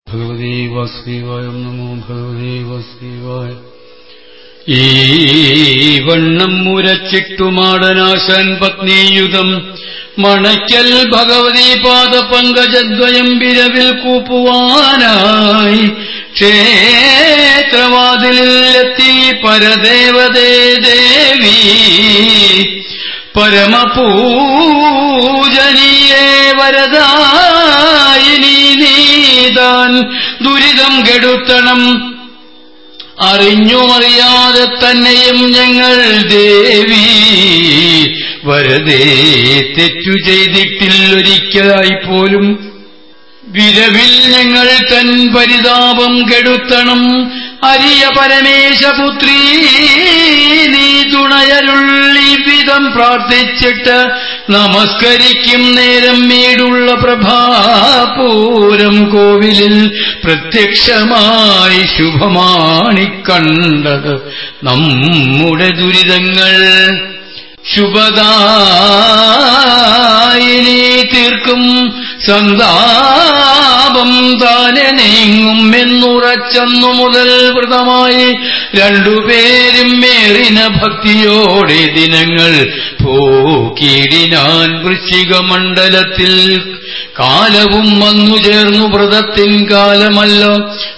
ഭഗവതീ വാസുദേവായ നമോ ഭഗവതീ വാസുദേവായ ഈ വണ്ണം മുരച്ചിട്ടുമാടനാശാൻ പത്നിയുതം മണയ്ക്കൽ ഭഗവതി പാദപങ്കജദ്വയം വിരവിൽ കൂപ്പുവാനായി ക്ഷേത്രവാതിലെത്തി പരദേവതേ ദേവി പരമപൂജനീയേ വരദായിനി നീതാൻ ദുരിതം കെടുത്തണം അറിഞ്ഞുമറിയാതെ തന്നെയും ഞങ്ങൾ ദേവി വരതേ തെറ്റു ചെയ്തിട്ടില്ലൊരിക്കലായി പോലും വിരവിൽ ഞങ്ങൾ തൻ പരിതാപം കെടുത്തണം അരിയ പരമേശപുത്രീ നീ തുണയരുള്ളിവിധം പ്രാർത്ഥിച്ചിട്ട് നമസ്കരിക്കും നേരം വീടുള്ള പ്രഭാപൂരം കോവിലിൽ പ്രത്യക്ഷമായി ശുഭമാണിക്കണ്ടത് നമ്മുടെ ദുരിതങ്ങൾ ശുഭദായിനി തീർക്കും സന്താപം താനെ നീങ്ങും എന്നുറച്ചെന്നു മുതൽ വ്രതമായി രണ്ടുപേരും മേറിന ഭക്തിയോടെ ദിനങ്ങൾ പോക്കിടിനാൻ വൃശ്ചികമണ്ഡലത്തിൽ കാലവും വന്നു ചേർന്നു വ്രതത്തിൻ കാലമല്ലോ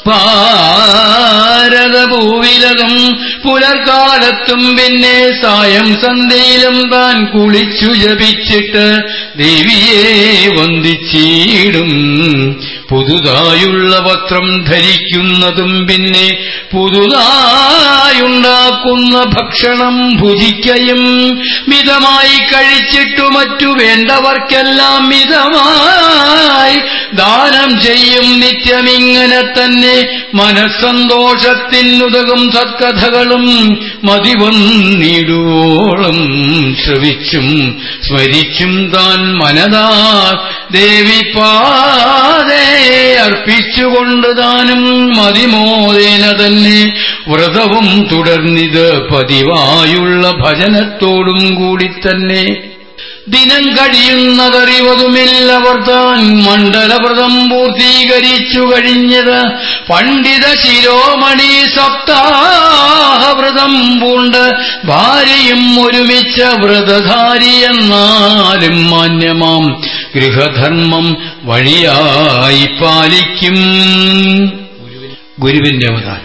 ഭാരതഭൂവിലതും പുലർക്കാലത്തും പിന്നെ സായം സന്ധ്യയിലും താൻ കുളിച്ചു ജപിച്ചിട്ട് ദേവിയെ വന്ദിച്ചിടും പുതുതായുള്ള വസ്ത്രം ധരിക്കുന്നതും പിന്നെ പുതുതായുണ്ടാക്കുന്ന ഭക്ഷണം ഭുജിക്കയും മിതമായി കഴിച്ചിട്ടു മറ്റു വേണ്ടവർക്കെല്ലാം മിതമായി ദാനം ചെയ്യും നിത്യമിങ്ങനെ തന്നെ മനസ്സന്തോഷത്തിനുതകും സത്കഥകളും മതിവന്നിടുവോളം ശ്രവിച്ചും സ്മരിച്ചും താൻ മനതാ ദേവി പാതേ അർപ്പിച്ചുകൊണ്ട് താനും മതിമോദേന തന്നെ വ്രതവും തുടർന്നിത് പതിവായുള്ള ഭജനത്തോടും കൂടി തന്നെ ദിനം കഴിയുന്നതറിവതുമില്ലവർ താൻ മണ്ഡലവ്രതം പൂർത്തീകരിച്ചു കഴിഞ്ഞത് പണ്ഡിത ശിരോമണി സപ്താഹവ്രതം പൂണ്ട് ഭാര്യയും ഒരുമിച്ച വ്രതധാരി എന്നാലും മാന്യമാം ഗൃഹധർമ്മം വഴിയായി പാലിക്കും ഗുരുവിന്റെ അവതാരം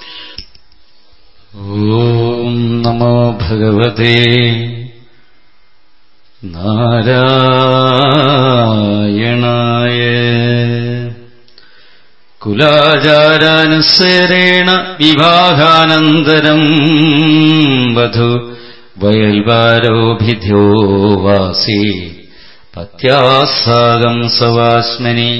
ഓം നമോ ഭഗവതേ നാരായണായ കുലാചാരാനുസരേണ വിവാഹാനന്തരം വധു വയൽവാരോഭിധ്യോ വാസി പത്യാസാകം സവാസ്മനി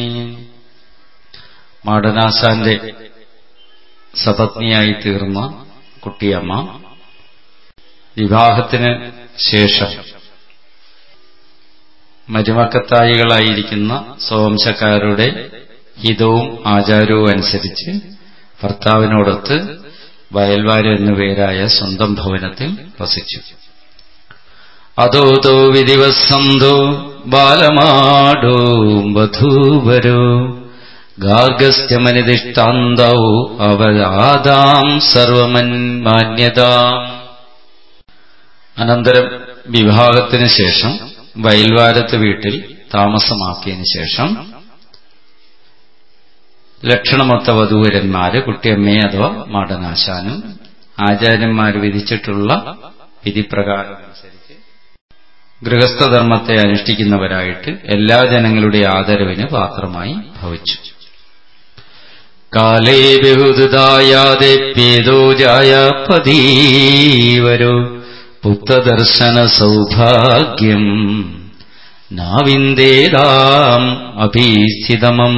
മാടനാശാന്റെ സപത്നിയായി തീർന്ന കുട്ടിയമ്മ വിവാഹത്തിന് ശേഷം മരുമക്കത്തായികളായിരിക്കുന്ന സ്വവംശക്കാരുടെ ഹിതവും ആചാരവും അനുസരിച്ച് ഭർത്താവിനോടൊത്ത് വയൽവാര് എന്നുപേരായ സ്വന്തം ഭവനത്തിൽ വസിച്ചു അതോതോ വിധിവസന്തോ ബാലമാടോ വധൂവരോ ഗാർഗസ്ഥ്യമനിധിഷ്ടാന്തൗ അവരാതാം സർവമന്മാന്യതാം അനന്തരം വിവാഹത്തിന് ശേഷം വയൽവാരത്ത് വീട്ടിൽ താമസമാക്കിയതിനു ശേഷം ലക്ഷണമൊത്ത വധൂവരന്മാര് കുട്ടിയമ്മയെ അഥവാ മാടനാശാനും ആചാര്യന്മാർ വിധിച്ചിട്ടുള്ള വിധിപ്രകാരം അനുസരിച്ച് ഗൃഹസ്ഥധർമ്മത്തെ അനുഷ്ഠിക്കുന്നവരായിട്ട് എല്ലാ ജനങ്ങളുടെ ആദരവിന് പാത്രമായി ഭവിച്ചു കാലേ ബഹുദായാദേപ്യേതോ ജായ പതീവരോ പുത്രദർശന സൗഭാഗ്യം നാവിന്ദേതാം അഭീസ്ഥിതമം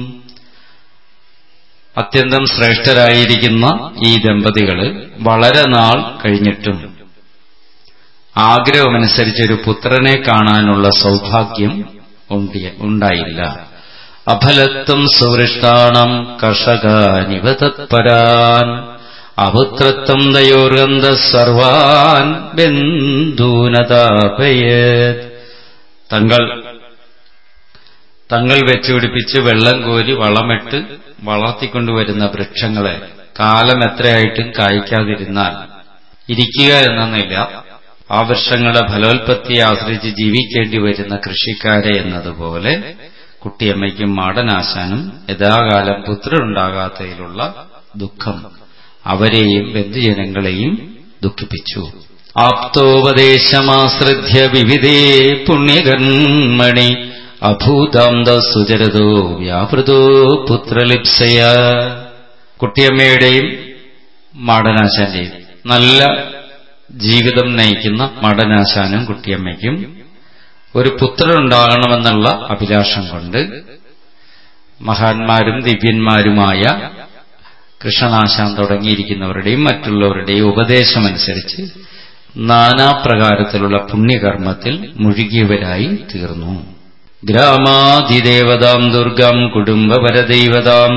അത്യന്തം ശ്രേഷ്ഠരായിരിക്കുന്ന ഈ ദമ്പതികള് വളരെ നാൾ കഴിഞ്ഞിട്ടും ആഗ്രഹമനുസരിച്ചൊരു പുത്രനെ കാണാനുള്ള സൗഭാഗ്യം ഉണ്ടായില്ല അഫലത്വം സുവൃഷ്ടാണം കർഷകാനിവ തത്പരാൻ അപുത്രത്വം ദയോർഗന്ധ സർവാൻ ബന്ധൂനതാപയത് തങ്ങൾ തങ്ങൾ വെച്ചുപിടിപ്പിച്ച് വെള്ളം കോരി വളമിട്ട് വളർത്തിക്കൊണ്ടുവരുന്ന വൃക്ഷങ്ങളെ കാലം എത്രയായിട്ടും കായ്ക്കാതിരുന്നാൽ ഇരിക്കുക എന്നൊന്നില്ല ആ വൃക്ഷങ്ങളുടെ ഫലോൽപത്തിയെ ആശ്രയിച്ച് ജീവിക്കേണ്ടി വരുന്ന കൃഷിക്കാരെ എന്നതുപോലെ കുട്ടിയമ്മയ്ക്കും മാടനാശാനും യഥാകാലം പുത്രനുണ്ടാകാത്തതിലുള്ള ദുഃഖം അവരെയും ബന്ധുജനങ്ങളെയും ദുഃഖിപ്പിച്ചു ആപ്തോപദേശമാശ്രിധ്യ വിവിധേ പുണ്യകർമ്മണി അഭൂതാന്ത സുചരതോ വ്യാപൃതോ പുത്രലിപ്സയ കുട്ടിയമ്മയുടെയും മാടനാശാന്റെയും നല്ല ജീവിതം നയിക്കുന്ന മടനാശാനും കുട്ടിയമ്മയ്ക്കും ഒരു പുത്രനുണ്ടാകണമെന്നുള്ള അഭിലാഷം കൊണ്ട് മഹാന്മാരും ദിവ്യന്മാരുമായ കൃഷ്ണനാശാൻ തുടങ്ങിയിരിക്കുന്നവരുടെയും മറ്റുള്ളവരുടെയും ഉപദേശമനുസരിച്ച് നാനാപ്രകാരത്തിലുള്ള പുണ്യകർമ്മത്തിൽ മുഴുകിയവരായി തീർന്നു ഗ്രാമാതിദേവതാം ദുർഗം കുടുംബപരദൈവതാം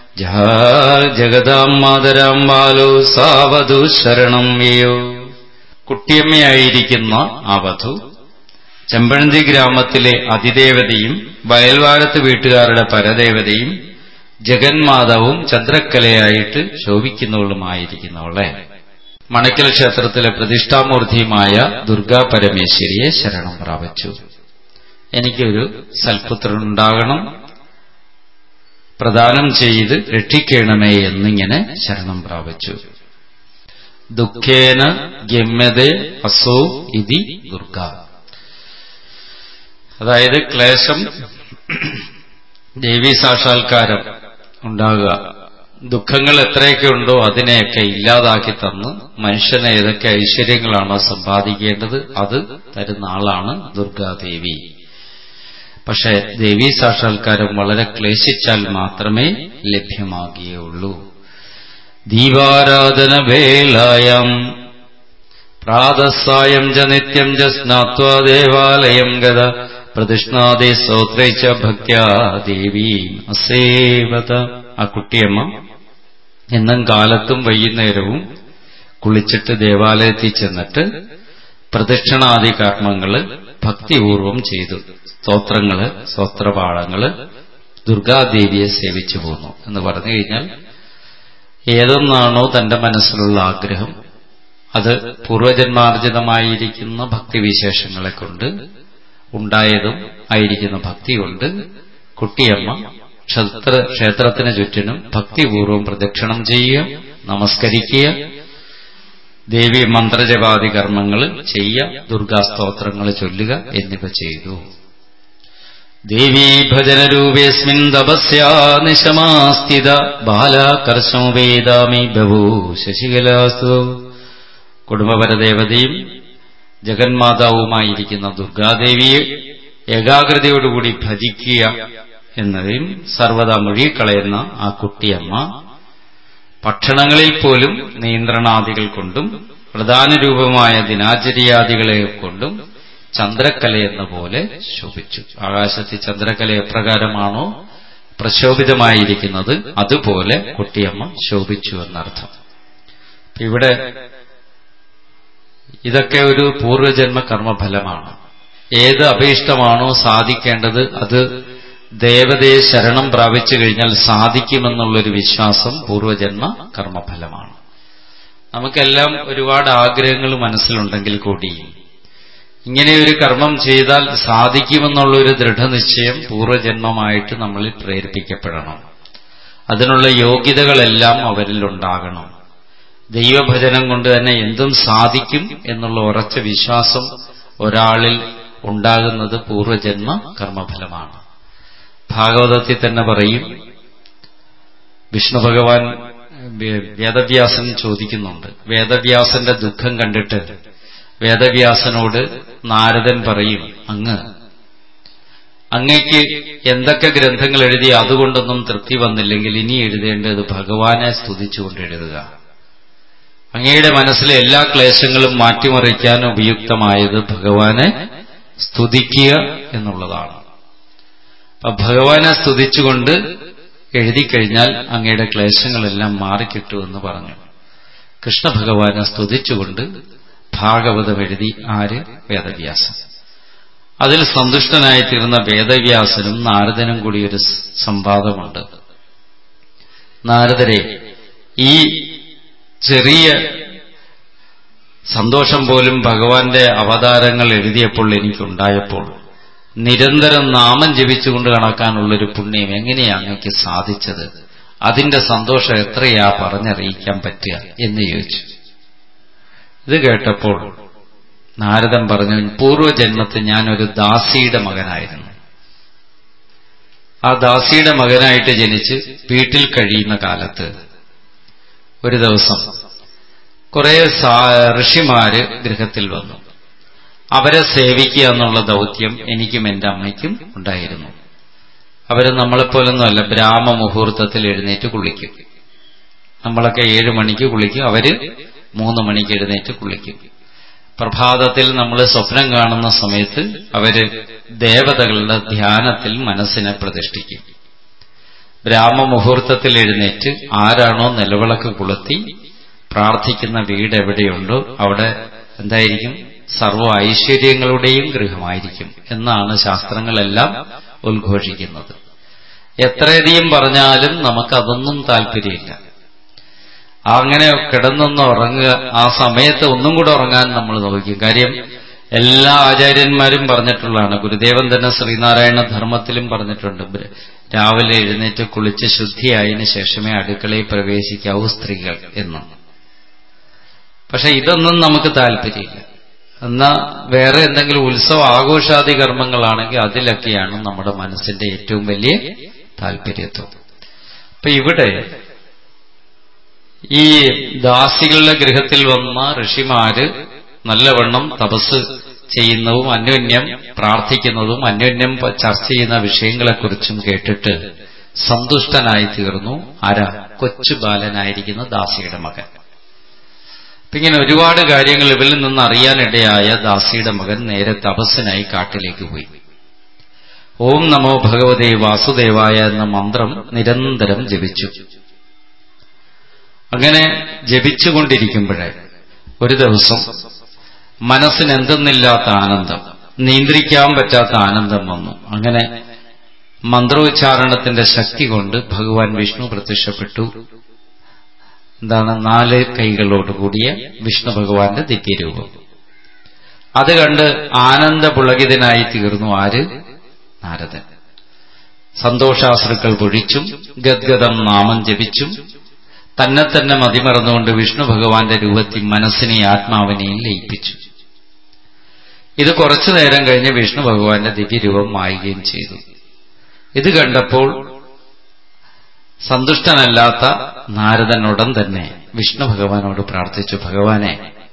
ജഗതാം മാതരാം ബാലോ സാവധു ശരണം യേയോ കുട്ടിയമ്മയായിരിക്കുന്ന ആ വധു ചെമ്പഴന്തി ഗ്രാമത്തിലെ അതിദേവതയും വയൽവാരത്ത് വീട്ടുകാരുടെ പരദേവതയും ജഗന്മാതാവും ചന്ദ്രക്കലയായിട്ട് ശോഭിക്കുന്നവളുമായിരിക്കുന്നവളെ മണക്കൽ ക്ഷേത്രത്തിലെ പ്രതിഷ്ഠാമൂർത്തിയുമായ ദുർഗാ പരമേശ്വരിയെ ശരണം പ്രാപിച്ചു എനിക്കൊരു സൽപുത്രനുണ്ടാകണം പ്രദാനം ചെയ്ത് രക്ഷിക്കണമേ എന്നിങ്ങനെ ശരണം പ്രാപിച്ചു ദുഃഖേന ഗമ്യതേ അസോ ഇതി ദുർഗ അതായത് ക്ലേശം ദേവീ സാക്ഷാത്കാരം ഉണ്ടാകുക ദുഃഖങ്ങൾ എത്രയൊക്കെ ഉണ്ടോ അതിനെയൊക്കെ ഇല്ലാതാക്കി തന്ന് മനുഷ്യന് ഏതൊക്കെ ഐശ്വര്യങ്ങളാണോ സമ്പാദിക്കേണ്ടത് അത് തരുന്ന ആളാണ് ദുർഗാദേവി പക്ഷെ ദേവീ സാക്ഷാത്കാരം വളരെ ക്ലേശിച്ചാൽ മാത്രമേ ലഭ്യമാകുകയുള്ളൂ ദീപാരാധന വേളായം പ്രാതസായം ച നിത്യം ച സ്നാത്വാ ദേവാലയം ഗത പ്രതിഷ്ണാദേ സ്തോത്രൈച്ച ഭക്യാ ദേവി അസേവത ആ കുട്ടിയമ്മ എന്നും കാലത്തും വൈകുന്നേരവും കുളിച്ചിട്ട് ദേവാലയത്തിൽ ചെന്നിട്ട് പ്രദക്ഷിണാദി കർമ്മങ്ങള് ഭക്തിപൂർവം ചെയ്തു സ്തോത്രങ്ങള് സ്തോത്രപാഠങ്ങള് ദുർഗാദേവിയെ സേവിച്ചു പോന്നു എന്ന് പറഞ്ഞു കഴിഞ്ഞാൽ ഏതൊന്നാണോ തന്റെ മനസ്സിലുള്ള ആഗ്രഹം അത് പൂർവജന്മാർജിതമായിരിക്കുന്ന ഭക്തിവിശേഷങ്ങളെ കൊണ്ട് ഉണ്ടായതും ആയിരിക്കുന്ന ഭക്തി കൊണ്ട് കുട്ടിയമ്മ ക്ഷേത്ര ക്ഷേത്രത്തിന് ചുറ്റിനും ഭക്തിപൂർവം പ്രദക്ഷിണം ചെയ്യുക നമസ്കരിക്കുക ദേവി മന്ത്രജപാതി കർമ്മങ്ങൾ ചെയ്യുക ദുർഗാസ്തോത്രങ്ങൾ ചൊല്ലുക എന്നിവ ചെയ്തു ദേവീ ഭജനരൂപേസ്മിൻ തപസ്യാ നിശമാസ്ഥിത ബാലാകർഷം വേദാമി ബഭൂ ശശികലാസ്തു കുടുംബപരദേവതയും ജഗന്മാതാവുമായിരിക്കുന്ന ദുർഗാദേവിയെ ഏകാഗ്രതയോടുകൂടി ഭജിക്കുക എന്നതിനും സർവദാ മുഴുകിക്കളയുന്ന ആ കുട്ടിയമ്മ ഭക്ഷണങ്ങളിൽ പോലും നിയന്ത്രണാദികൾ കൊണ്ടും പ്രധാന രൂപമായ ദിനാചര്യാദികളെ കൊണ്ടും ചന്ദ്രക്കല എന്ന പോലെ ശോഭിച്ചു ആകാശത്തിൽ ചന്ദ്രക്കല എപ്രകാരമാണോ പ്രശോഭിതമായിരിക്കുന്നത് അതുപോലെ കുട്ടിയമ്മ ശോഭിച്ചു എന്നർത്ഥം ഇവിടെ ഇതൊക്കെ ഒരു പൂർവജന്മ കർമ്മഫലമാണ് ഏത് അഭീഷ്ടമാണോ സാധിക്കേണ്ടത് അത് ദേവതയെ ശരണം പ്രാപിച്ചു കഴിഞ്ഞാൽ സാധിക്കുമെന്നുള്ളൊരു വിശ്വാസം പൂർവജന്മ കർമ്മഫലമാണ് നമുക്കെല്ലാം ഒരുപാട് ആഗ്രഹങ്ങൾ മനസ്സിലുണ്ടെങ്കിൽ കൂടി ഇങ്ങനെ ഒരു കർമ്മം ചെയ്താൽ സാധിക്കുമെന്നുള്ളൊരു ദൃഢനിശ്ചയം പൂർവജന്മമായിട്ട് നമ്മളിൽ പ്രേരിപ്പിക്കപ്പെടണം അതിനുള്ള യോഗ്യതകളെല്ലാം അവരിൽ ഉണ്ടാകണം ദൈവഭജനം കൊണ്ട് തന്നെ എന്തും സാധിക്കും എന്നുള്ള ഉറച്ച വിശ്വാസം ഒരാളിൽ ഉണ്ടാകുന്നത് പൂർവജന്മ കർമ്മഫലമാണ് ഭാഗവതത്തിൽ തന്നെ പറയും വിഷ്ണു ഭഗവാൻ വേദവ്യാസൻ ചോദിക്കുന്നുണ്ട് വേദവ്യാസന്റെ ദുഃഖം കണ്ടിട്ട് വേദവ്യാസനോട് നാരദൻ പറയും അങ്ങ് അങ്ങയ്ക്ക് എന്തൊക്കെ ഗ്രന്ഥങ്ങൾ എഴുതി അതുകൊണ്ടൊന്നും തൃപ്തി വന്നില്ലെങ്കിൽ ഇനി എഴുതേണ്ടത് ഭഗവാനെ സ്തുതിച്ചുകൊണ്ട് എഴുതുക അങ്ങയുടെ മനസ്സിലെ എല്ലാ ക്ലേശങ്ങളും മാറ്റിമറിക്കാൻ ഉപയുക്തമായത് ഭഗവാനെ സ്തുതിക്കുക എന്നുള്ളതാണ് അപ്പൊ ഭഗവാനെ സ്തുതിച്ചുകൊണ്ട് എഴുതിക്കഴിഞ്ഞാൽ അങ്ങയുടെ ക്ലേശങ്ങളെല്ലാം മാറിക്കിട്ടുമെന്ന് പറഞ്ഞു കൃഷ്ണ ഭഗവാനെ സ്തുതിച്ചുകൊണ്ട് ഭാഗവതം എഴുതി ആര് വേദവ്യാസൻ അതിൽ സന്തുഷ്ടനായി തീർന്ന വേദവ്യാസനും നാരദനും കൂടി ഒരു സംവാദമുണ്ട് നാരദരെ ഈ ചെറിയ സന്തോഷം പോലും ഭഗവാന്റെ അവതാരങ്ങൾ എഴുതിയപ്പോൾ എനിക്കുണ്ടായപ്പോൾ നിരന്തരം നാമം ജപിച്ചുകൊണ്ട് കണക്കാനുള്ളൊരു പുണ്യം എങ്ങനെയാ അങ്ങക്ക് സാധിച്ചത് അതിന്റെ സന്തോഷം എത്രയാ പറഞ്ഞറിയിക്കാൻ പറ്റുക എന്ന് ചോദിച്ചു ഇത് കേട്ടപ്പോൾ നാരദൻ പറഞ്ഞു പൂർവ്വജന്മത്തിൽ ഞാനൊരു ദാസിയുടെ മകനായിരുന്നു ആ ദാസിയുടെ മകനായിട്ട് ജനിച്ച് വീട്ടിൽ കഴിയുന്ന കാലത്ത് ഒരു ദിവസം കുറെ ഋഷിമാര് ഗൃഹത്തിൽ വന്നു അവരെ സേവിക്കുക എന്നുള്ള ദൗത്യം എനിക്കും എന്റെ അമ്മയ്ക്കും ഉണ്ടായിരുന്നു അവര് നമ്മളെപ്പോലൊന്നുമല്ല ബ്രാഹ്മ മുഹൂർത്തത്തിൽ എഴുന്നേറ്റ് കുളിക്കും നമ്മളൊക്കെ ഏഴു മണിക്ക് കുളിക്കും അവര് മൂന്ന് മണിക്ക് എഴുന്നേറ്റ് കുളിക്കും പ്രഭാതത്തിൽ നമ്മൾ സ്വപ്നം കാണുന്ന സമയത്ത് അവര് ദേവതകളുടെ ധ്യാനത്തിൽ മനസ്സിനെ പ്രതിഷ്ഠിക്കും ബ്രാഹ്മ മുഹൂർത്തത്തിൽ എഴുന്നേറ്റ് ആരാണോ നിലവിളക്ക് കൊളുത്തി പ്രാർത്ഥിക്കുന്ന വീട് എവിടെയുണ്ടോ അവിടെ എന്തായിരിക്കും സർവ ഐശ്വര്യങ്ങളുടെയും ഗൃഹമായിരിക്കും എന്നാണ് ശാസ്ത്രങ്ങളെല്ലാം ഉദ്ഘോഷിക്കുന്നത് എത്രയധികം പറഞ്ഞാലും നമുക്കതൊന്നും താല്പര്യമില്ല അങ്ങനെ കിടന്നൊന്ന് ഉറങ്ങുക ആ സമയത്ത് ഒന്നും കൂടെ ഉറങ്ങാൻ നമ്മൾ നോക്കും കാര്യം എല്ലാ ആചാര്യന്മാരും പറഞ്ഞിട്ടുള്ളതാണ് ഗുരുദേവൻ തന്നെ ശ്രീനാരായണ ധർമ്മത്തിലും പറഞ്ഞിട്ടുണ്ട് രാവിലെ എഴുന്നേറ്റ് കുളിച്ച് ശുദ്ധിയായതിനു ശേഷമേ അടുക്കളയിൽ പ്രവേശിക്കാവൂ സ്ത്രീകൾ എന്നും പക്ഷെ ഇതൊന്നും നമുക്ക് താല്പര്യമില്ല എന്നാ വേറെ എന്തെങ്കിലും ഉത്സവ ആഘോഷാദി കർമ്മങ്ങളാണെങ്കിൽ അതിലൊക്കെയാണ് നമ്മുടെ മനസ്സിന്റെ ഏറ്റവും വലിയ താല്പര്യത്വം അപ്പൊ ഇവിടെ ഈ ദാസികളുടെ ഗൃഹത്തിൽ വന്ന ഋഷിമാര് നല്ലവണ്ണം തപസ് ചെയ്യുന്നതും അന്യോന്യം പ്രാർത്ഥിക്കുന്നതും അന്യോന്യം ചർച്ച ചെയ്യുന്ന വിഷയങ്ങളെക്കുറിച്ചും കേട്ടിട്ട് സന്തുഷ്ടനായി തീർന്നു ആരാ കൊച്ചു ബാലനായിരിക്കുന്ന ദാസിയുടെ മകൻ അപ്പൊ ഇങ്ങനെ ഒരുപാട് കാര്യങ്ങൾ ഇവരിൽ നിന്ന് അറിയാനിടയായ ദാസിയുടെ മകൻ നേരെ തപസ്സിനായി കാട്ടിലേക്ക് പോയി ഓം നമോ ഭഗവതേ വാസുദേവായ എന്ന മന്ത്രം നിരന്തരം ജപിച്ചു അങ്ങനെ ജപിച്ചുകൊണ്ടിരിക്കുമ്പോഴേ ഒരു ദിവസം മനസ്സിന് എന്തെന്നില്ലാത്ത ആനന്ദം നിയന്ത്രിക്കാൻ പറ്റാത്ത ആനന്ദം വന്നു അങ്ങനെ മന്ത്രോച്ചാരണത്തിന്റെ ശക്തി കൊണ്ട് ഭഗവാൻ വിഷ്ണു പ്രത്യക്ഷപ്പെട്ടു എന്താണ് നാല് കൈകളോട് കൂടിയ വിഷ്ണു ഭഗവാന്റെ ദിവ്യരൂപം അത് കണ്ട് ആനന്ദപുളകിതനായി തീർന്നു ആര് നാരദൻ സന്തോഷാശ്രുക്കൾ പൊഴിച്ചും ഗദ്ഗതം നാമം ജപിച്ചും തന്നെ തന്നെ മതിമറന്നുകൊണ്ട് വിഷ്ണു ഭഗവാന്റെ രൂപത്തിൽ മനസ്സിനെയും ആത്മാവിനെയും ലയിപ്പിച്ചു ഇത് കുറച്ചു നേരം കഴിഞ്ഞ് വിഷ്ണു ഭഗവാന്റെ ദിവ്യരൂപം മായുകയും ചെയ്തു ഇത് കണ്ടപ്പോൾ സന്തുഷ്ടനല്ലാത്ത നാരദനുടൻ തന്നെ വിഷ്ണു ഭഗവാനോട് പ്രാർത്ഥിച്ചു ഭഗവാനെ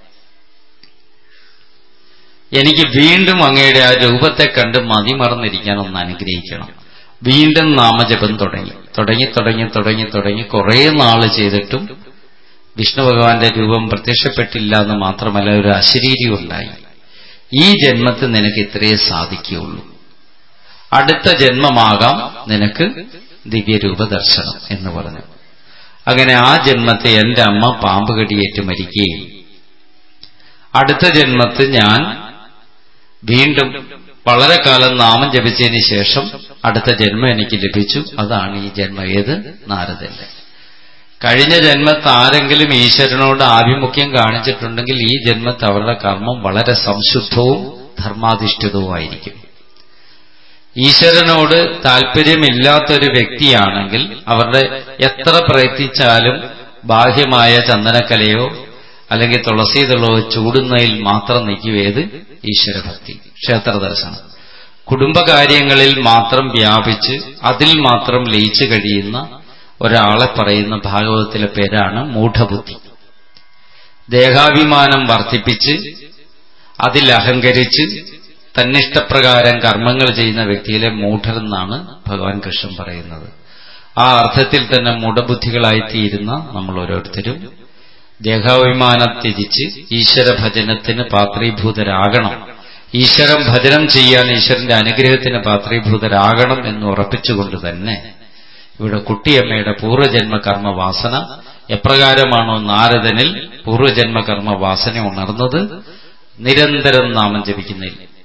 എനിക്ക് വീണ്ടും അങ്ങയുടെ ആ രൂപത്തെ കണ്ട് മതിമറന്നിരിക്കാൻ ഒന്ന് അനുഗ്രഹിക്കണം വീണ്ടും നാമജപം തുടങ്ങി തുടങ്ങി തുടങ്ങി തുടങ്ങി തുടങ്ങി കുറേ നാള് ചെയ്തിട്ടും വിഷ്ണു ഭഗവാന്റെ രൂപം പ്രത്യക്ഷപ്പെട്ടില്ല എന്ന് മാത്രമല്ല ഒരു അശരീരി ഉണ്ടായി ഈ ജന്മത്തിൽ നിനക്ക് ഇത്രയേ സാധിക്കുകയുള്ളൂ അടുത്ത ജന്മമാകാം നിനക്ക് ദിവ്യരൂപ ദർശനം എന്ന് പറഞ്ഞു അങ്ങനെ ആ ജന്മത്തെ എന്റെ അമ്മ പാമ്പ് കടിയേറ്റ് മരിക്കുകയും അടുത്ത ജന്മത്തിൽ ഞാൻ വീണ്ടും വളരെ കാലം നാമം ജപിച്ചതിന് ശേഷം അടുത്ത ജന്മം എനിക്ക് ലഭിച്ചു അതാണ് ഈ ജന്മം ഏത് നാരദന്റെ കഴിഞ്ഞ ജന്മത്ത് ആരെങ്കിലും ഈശ്വരനോട് ആഭിമുഖ്യം കാണിച്ചിട്ടുണ്ടെങ്കിൽ ഈ ജന്മത്ത് അവരുടെ കർമ്മം വളരെ സംശുദ്ധവും ധർമാധിഷ്ഠിതവുമായിരിക്കും ഈശ്വരനോട് താല്പര്യമില്ലാത്തൊരു വ്യക്തിയാണെങ്കിൽ അവരുടെ എത്ര പ്രയത്നിച്ചാലും ബാഹ്യമായ ചന്ദനക്കലയോ അല്ലെങ്കിൽ തുളസീതളോ ചൂടുന്നതിൽ മാത്രം നിൽക്കുവേത് ഈശ്വരഭക്തി ക്ഷേത്ര ദർശനം കുടുംബകാര്യങ്ങളിൽ മാത്രം വ്യാപിച്ച് അതിൽ മാത്രം ലയിച്ചു കഴിയുന്ന ഒരാളെ പറയുന്ന ഭാഗവതത്തിലെ പേരാണ് മൂഢബുദ്ധി ദേഹാഭിമാനം വർദ്ധിപ്പിച്ച് അതിൽ അഹങ്കരിച്ച് തന്നിഷ്ടപ്രകാരം കർമ്മങ്ങൾ ചെയ്യുന്ന വ്യക്തിയിലെ മൂഢരെന്നാണ് ഭഗവാൻ കൃഷ്ണൻ പറയുന്നത് ആ അർത്ഥത്തിൽ തന്നെ മൂഢബുദ്ധികളായിത്തീരുന്ന നമ്മൾ ഓരോരുത്തരും ദേഹാഭിമാനം ത്യജിച്ച് ഈശ്വര ഭജനത്തിന് പാത്രീഭൂതരാകണം ഈശ്വരം ഭജനം ചെയ്യാൻ ഈശ്വരന്റെ അനുഗ്രഹത്തിന് പാത്രീഭൂതരാകണം എന്ന് ഉറപ്പിച്ചുകൊണ്ട് തന്നെ ഇവിടെ കുട്ടിയമ്മയുടെ പൂർവ്വജന്മ കർമ്മ വാസന എപ്രകാരമാണോ നാരദനിൽ പൂർവ്വജന്മ കർമ്മ വാസന ഉണർന്നത് നിരന്തരം നാമം ജപിക്കുന്നതിൽ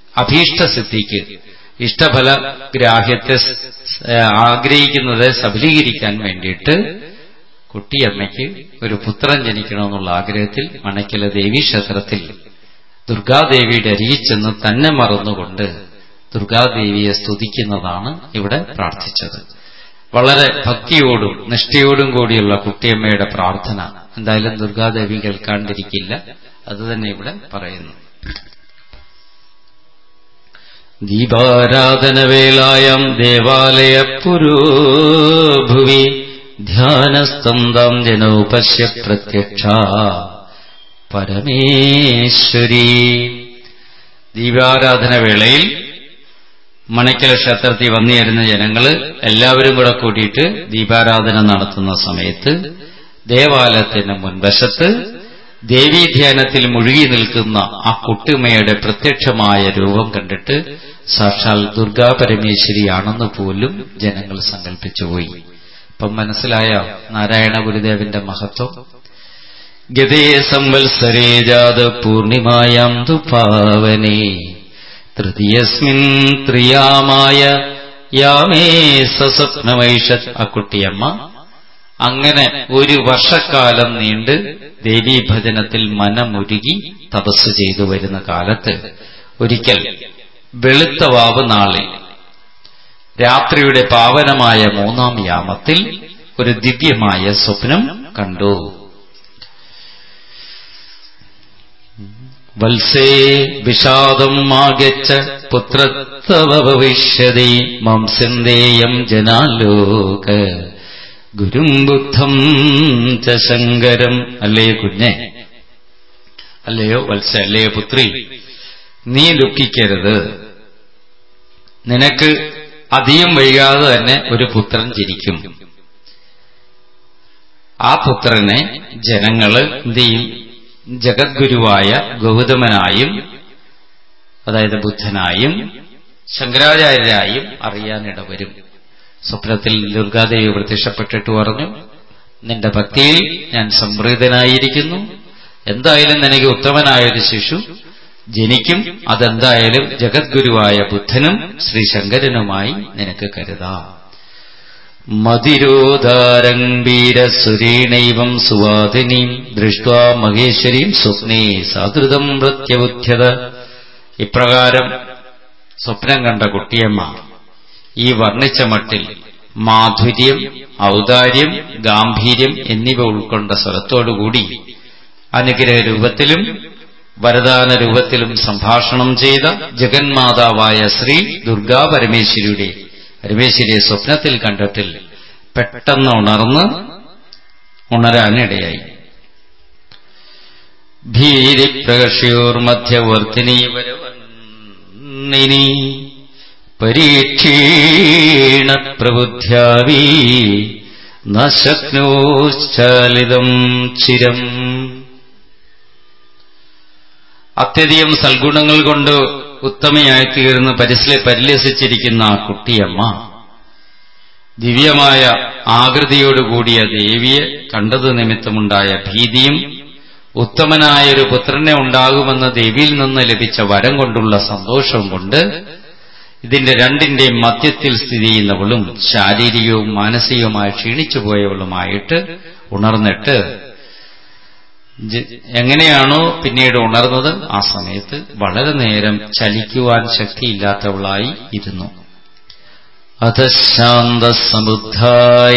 അഭീഷ്ടസിദ്ധിക്ക് ഇഷ്ടഫല ഗ്രാഹ്യത്തെ സ്- ആഗ്രഹിക്കുന്നത് സഫലീകരിക്കാൻ വേണ്ടിയിട്ട് കുട്ടിയമ്മയ്ക്ക് ഒരു പുത്രൻ ജനിക്കണമെന്നുള്ള ആഗ്രഹത്തിൽ മണയ്ക്കല ദേവീക്ഷേത്രത്തിൽ ദുർഗാദേവിയുടെ അരികിൽ ചെന്ന് തന്നെ മറന്നുകൊണ്ട് ദുർഗാദേവിയെ സ്തുതിക്കുന്നതാണ് ഇവിടെ പ്രാർത്ഥിച്ചത് വളരെ ഭക്തിയോടും നിഷ്ഠയോടും കൂടിയുള്ള കുട്ടിയമ്മയുടെ പ്രാർത്ഥന എന്തായാലും ദുർഗാദേവി കേൾക്കാണ്ടിരിക്കില്ല അത് തന്നെ ഇവിടെ പറയുന്നു ദീപാരാധനവേളായം ദേവാലയ പുരോഭുവി ധ്യാനസ്ഥം താം ജനോ പശ്യ പ്രത്യക്ഷ പരമേശ്വരി ദീപാരാധനവേളയിൽ മണയ്ക്കൽ ക്ഷേത്രത്തിൽ വന്നുചേരുന്ന ജനങ്ങള് എല്ലാവരും കൂടെ കൂടിയിട്ട് ദീപാരാധന നടത്തുന്ന സമയത്ത് ദേവാലയത്തിന് മുൻവശത്ത് ദേവീധ്യാനത്തിൽ മുഴുകി നിൽക്കുന്ന ആ കുട്ടിമയുടെ പ്രത്യക്ഷമായ രൂപം കണ്ടിട്ട് സാക്ഷാൽ ദുർഗാ പരമേശ്വരിയാണെന്ന് പോലും ജനങ്ങൾ സങ്കല്പിച്ചുപോയി ഇപ്പം മനസ്സിലായ നാരായണ ഗുരുദേവന്റെ മഹത്വം ഗതേ സംവത്സരേ ജാത പൂർണിമായാം തു പാവനേ തൃതീയസ്മിൻ ത്രിയാമായ യാമേ സസ്വപ്നമൈഷത് ആ കുട്ടിയമ്മ അങ്ങനെ ഒരു വർഷക്കാലം നീണ്ട് ദേവീഭജനത്തിൽ മനമുരുകി തപസ് ചെയ്തു വരുന്ന കാലത്ത് ഒരിക്കൽ വെളുത്ത വാവ് നാളിൽ രാത്രിയുടെ പാവനമായ മൂന്നാം യാമത്തിൽ ഒരു ദിവ്യമായ സ്വപ്നം കണ്ടു വത്സേ വിഷാദം ആഗച്ച പുത്രത്തവ ഭവിഷ്യതി മാംസന്തേയം ജനാലോക ഗുരും ബുദ്ധം ച ശങ്കരം അല്ലേ കുഞ്ഞെ അല്ലയോ വത്സ അല്ലയോ പുത്രി നീ ദുഃഖിക്കരുത് നിനക്ക് അധികം വൈകാതെ തന്നെ ഒരു പുത്രൻ ജനിക്കും ആ പുത്രനെ ജനങ്ങള് എന്ത് ചെയ്യും ജഗദ്ഗുരുവായ ഗൗതമനായും അതായത് ബുദ്ധനായും ശങ്കരാചാര്യരായും അറിയാനിടവരും സ്വപ്നത്തിൽ ദുർഗാദേവി പ്രത്യക്ഷപ്പെട്ടിട്ട് പറഞ്ഞു നിന്റെ ഭക്തിയിൽ ഞാൻ സംപ്രീതനായിരിക്കുന്നു എന്തായാലും നിനക്ക് ഉത്തമനായ ഒരു ശിശു ജനിക്കും അതെന്തായാലും ജഗദ്ഗുരുവായ ബുദ്ധനും ശ്രീ ശങ്കരനുമായി നിനക്ക് കരുതാം മതിരോധാരംബീരസുരീണൈവം സുവാദിനീം ദൃഷ്ട്വാ മഹേശ്വരീം സ്വപ്നേ സാധൃതം പ്രത്യബുദ്ധ്യത ഇപ്രകാരം സ്വപ്നം കണ്ട കുട്ടിയമ്മ ഈ വർണ്ണിച്ച മട്ടിൽ മാധുര്യം ഔദാര്യം ഗാംഭീര്യം എന്നിവ ഉൾക്കൊണ്ട സ്വരത്തോടുകൂടി അനുഗ്രഹ രൂപത്തിലും വരദാന രൂപത്തിലും സംഭാഷണം ചെയ്ത ജഗന്മാതാവായ ശ്രീ ദുർഗാ പരമേശ്വരിയുടെ പരമേശ്വരിയെ സ്വപ്നത്തിൽ കണ്ടിട്ടിൽ പെട്ടെന്ന് ഉണർന്ന് ഉണരാനിടയായി ഭീരിപ്രകർഷ്യോർമധ്യവർത്തിനീവരവന്നിനി പരീക്ഷീണ പ്രബുദ്ധ്യാവീ നശക്നോശ്ചാലിതം ചിരം അത്യധികം സൽഗുണങ്ങൾ കൊണ്ട് ഉത്തമയായി തീർന്ന് പരിശ്ല പരിലസിച്ചിരിക്കുന്ന ആ കുട്ടിയമ്മ ദിവ്യമായ ആകൃതിയോടുകൂടിയ ദേവിയെ കണ്ടത് നിമിത്തമുണ്ടായ ഭീതിയും ഉത്തമനായ ഒരു പുത്രനെ ഉണ്ടാകുമെന്ന് ദേവിയിൽ നിന്ന് ലഭിച്ച വരം കൊണ്ടുള്ള സന്തോഷവും കൊണ്ട് ഇതിന്റെ രണ്ടിന്റെയും മധ്യത്തിൽ സ്ഥിതി ചെയ്യുന്നവളും ശാരീരികവും മാനസികവുമായി ക്ഷീണിച്ചു പോയവളുമായിട്ട് ഉണർന്നിട്ട് ജ- എങ്ങനെയാണോ പിന്നീട് ഉണർന്നത് ആ സമയത്ത് വളരെ നേരം ചലിക്കുവാൻ ശക്തിയില്ലാത്തവളായി ഇരുന്നു അധശാന്തസമുദ്ധായ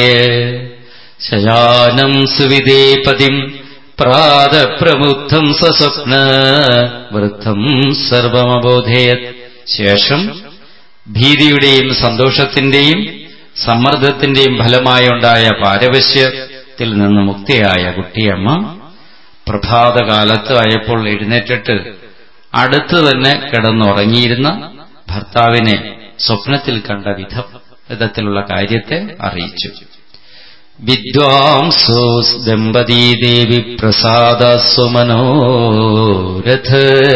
ശയാനം സുവിദേപതിം പ്രാതപ്രമുദ്ധം സസ്വപ്ന വൃദ്ധം സർവമബോധയത് ശേഷം ഭീതിയുടെയും സന്തോഷത്തിന്റെയും സമ്മർദ്ദത്തിന്റെയും ഫലമായുണ്ടായ പാരവശ്യത്തിൽ നിന്ന് മുക്തിയായ കുട്ടിയമ്മ പ്രഭാതകാലത്ത് ആയപ്പോൾ എഴുന്നേറ്റിട്ട് അടുത്ത് തന്നെ കിടന്നുറങ്ങിയിരുന്ന ഭർത്താവിനെ സ്വപ്നത്തിൽ കണ്ട വിധം വിധത്തിലുള്ള കാര്യത്തെ അറിയിച്ചു വിദ്വാംസോസ് ദമ്പതീ ദേവി പ്രസാദസ്വമനോരഥ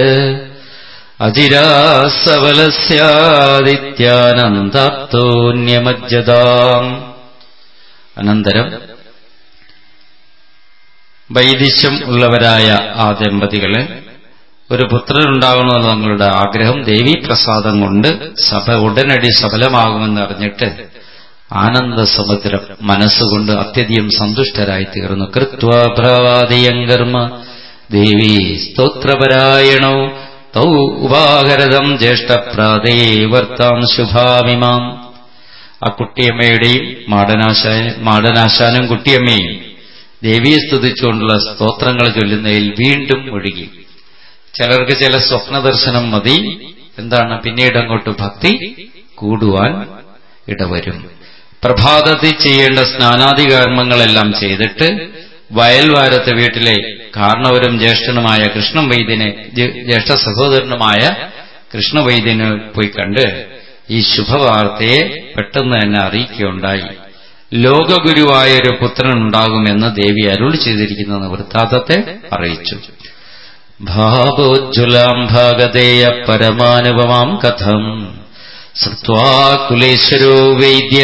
അജിരാസവലസ്യാദിത്യാനന്ദാപ്തോന്യമജ്ജതാം അനന്തരം വൈദിശ്യം ഉള്ളവരായ ആ ദമ്പതികളെ ഒരു പുത്രനുണ്ടാകണമെന്ന് തങ്ങളുടെ ആഗ്രഹം ദേവീപ്രസാദം കൊണ്ട് സഭ ഉടനടി സഫലമാകുമെന്ന് അറിഞ്ഞിട്ട് ആനന്ദസമുദ്രം മനസ്സുകൊണ്ട് അത്യധികം സന്തുഷ്ടരായി തീർന്നു കൃത്വാഭ്രവാദിയം കർമ്മ ദേവി സ്തോത്രപരായണോ തൗ ഉപാകരതം ജ്യേഷ്ഠപ്രാതേ വർത്താം ശുഭാമിമാം ആ കുട്ടിയമ്മയുടെയും മാടനാശായ മാടനാശാനും കുട്ടിയമ്മയും ദേവിയെ സ്തുതിച്ചുകൊണ്ടുള്ള സ്തോത്രങ്ങൾ ചൊല്ലുന്നതിൽ വീണ്ടും ഒഴുകി ചിലർക്ക് ചില സ്വപ്നദർശനം മതി എന്താണ് പിന്നീട് അങ്ങോട്ട് ഭക്തി കൂടുവാൻ ഇടവരും പ്രഭാതത്തിൽ ചെയ്യേണ്ട സ്നാനാദി കർമ്മങ്ങളെല്ലാം ചെയ്തിട്ട് വയൽവാരത്തെ വീട്ടിലെ കാരണവരും ജ്യേഷ്ഠനുമായ കൃഷ്ണൻ വൈദ്യനെ ജ്യേഷ്ഠ സഹോദരനുമായ കൃഷ്ണവൈദ്യനെ പോയി കണ്ട് ഈ ശുഭവാർത്തയെ പെട്ടെന്ന് തന്നെ അറിയിക്കുകയുണ്ടായി ലോകഗുരുവായൊരു പുത്രൻ ഉണ്ടാകുമെന്ന് ദേവി അരുൾ ചെയ്തിരിക്കുന്ന വൃത്താന്തത്തെ അറിയിച്ചു ഭാവോജ്വലാം ഭാഗതേയ പരമാനുപമാം കഥം ശ്രുവാ കുലേശ്വരോ വൈദ്യ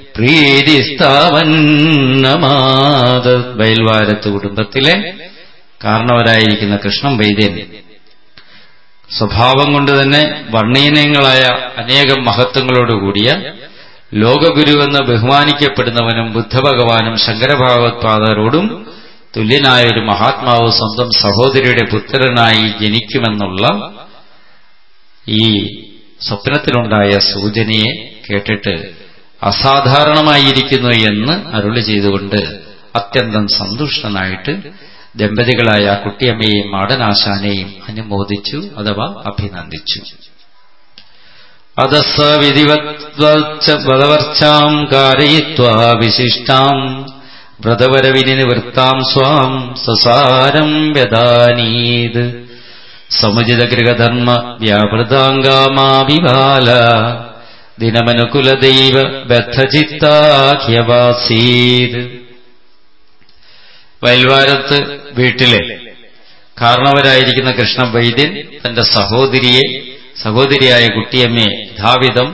പ്രീതിസ്ഥാവന്നമാത വയൽവാരത്ത് കുടുംബത്തിലെ കാരണവരായിരിക്കുന്ന കൃഷ്ണൻ വൈദ്യൻ സ്വഭാവം കൊണ്ട് തന്നെ വർണ്ണീനങ്ങളായ അനേകം മഹത്വങ്ങളോടുകൂടിയ ലോകഗുരുവെന്ന് ബഹുമാനിക്കപ്പെടുന്നവനും ബുദ്ധഭഗവാനും ശങ്കരഭാഗവത്പാദരോടും തുല്യനായ ഒരു മഹാത്മാവ് സ്വന്തം സഹോദരിയുടെ പുത്രനായി ജനിക്കുമെന്നുള്ള ഈ സ്വപ്നത്തിലുണ്ടായ സൂചനയെ കേട്ടിട്ട് അസാധാരണമായിരിക്കുന്നു എന്ന് അരുളി ചെയ്തുകൊണ്ട് അത്യന്തം സന്തുഷ്ടനായിട്ട് ദമ്പതികളായ കുട്ടിയമ്മയെയും മാടനാശാനെയും അനുമോദിച്ചു അഥവാ അഭിനന്ദിച്ചു അതസ വിധിവത്വർച്ചാം കാരയിത്വാ വിശിഷ്ടാം വ്രതവരവിനി വൃത്താം സ്വാം സസാരം വ്യദാനീത് സമുചിത ഗൃഹധർമ്മ വ്യാപൃതാംഗാമാവിഭാല ദിനമനുകുലദൈവ ബദ്ധചിത്താഖ്യവാസീത് വയൽവാരത്ത് വീട്ടിലെ കാരണവരായിരിക്കുന്ന കൃഷ്ണ വൈദ്യൻ തന്റെ സഹോദരിയെ സഹോദരിയായ കുട്ടിയമ്മയെ ധാവിധം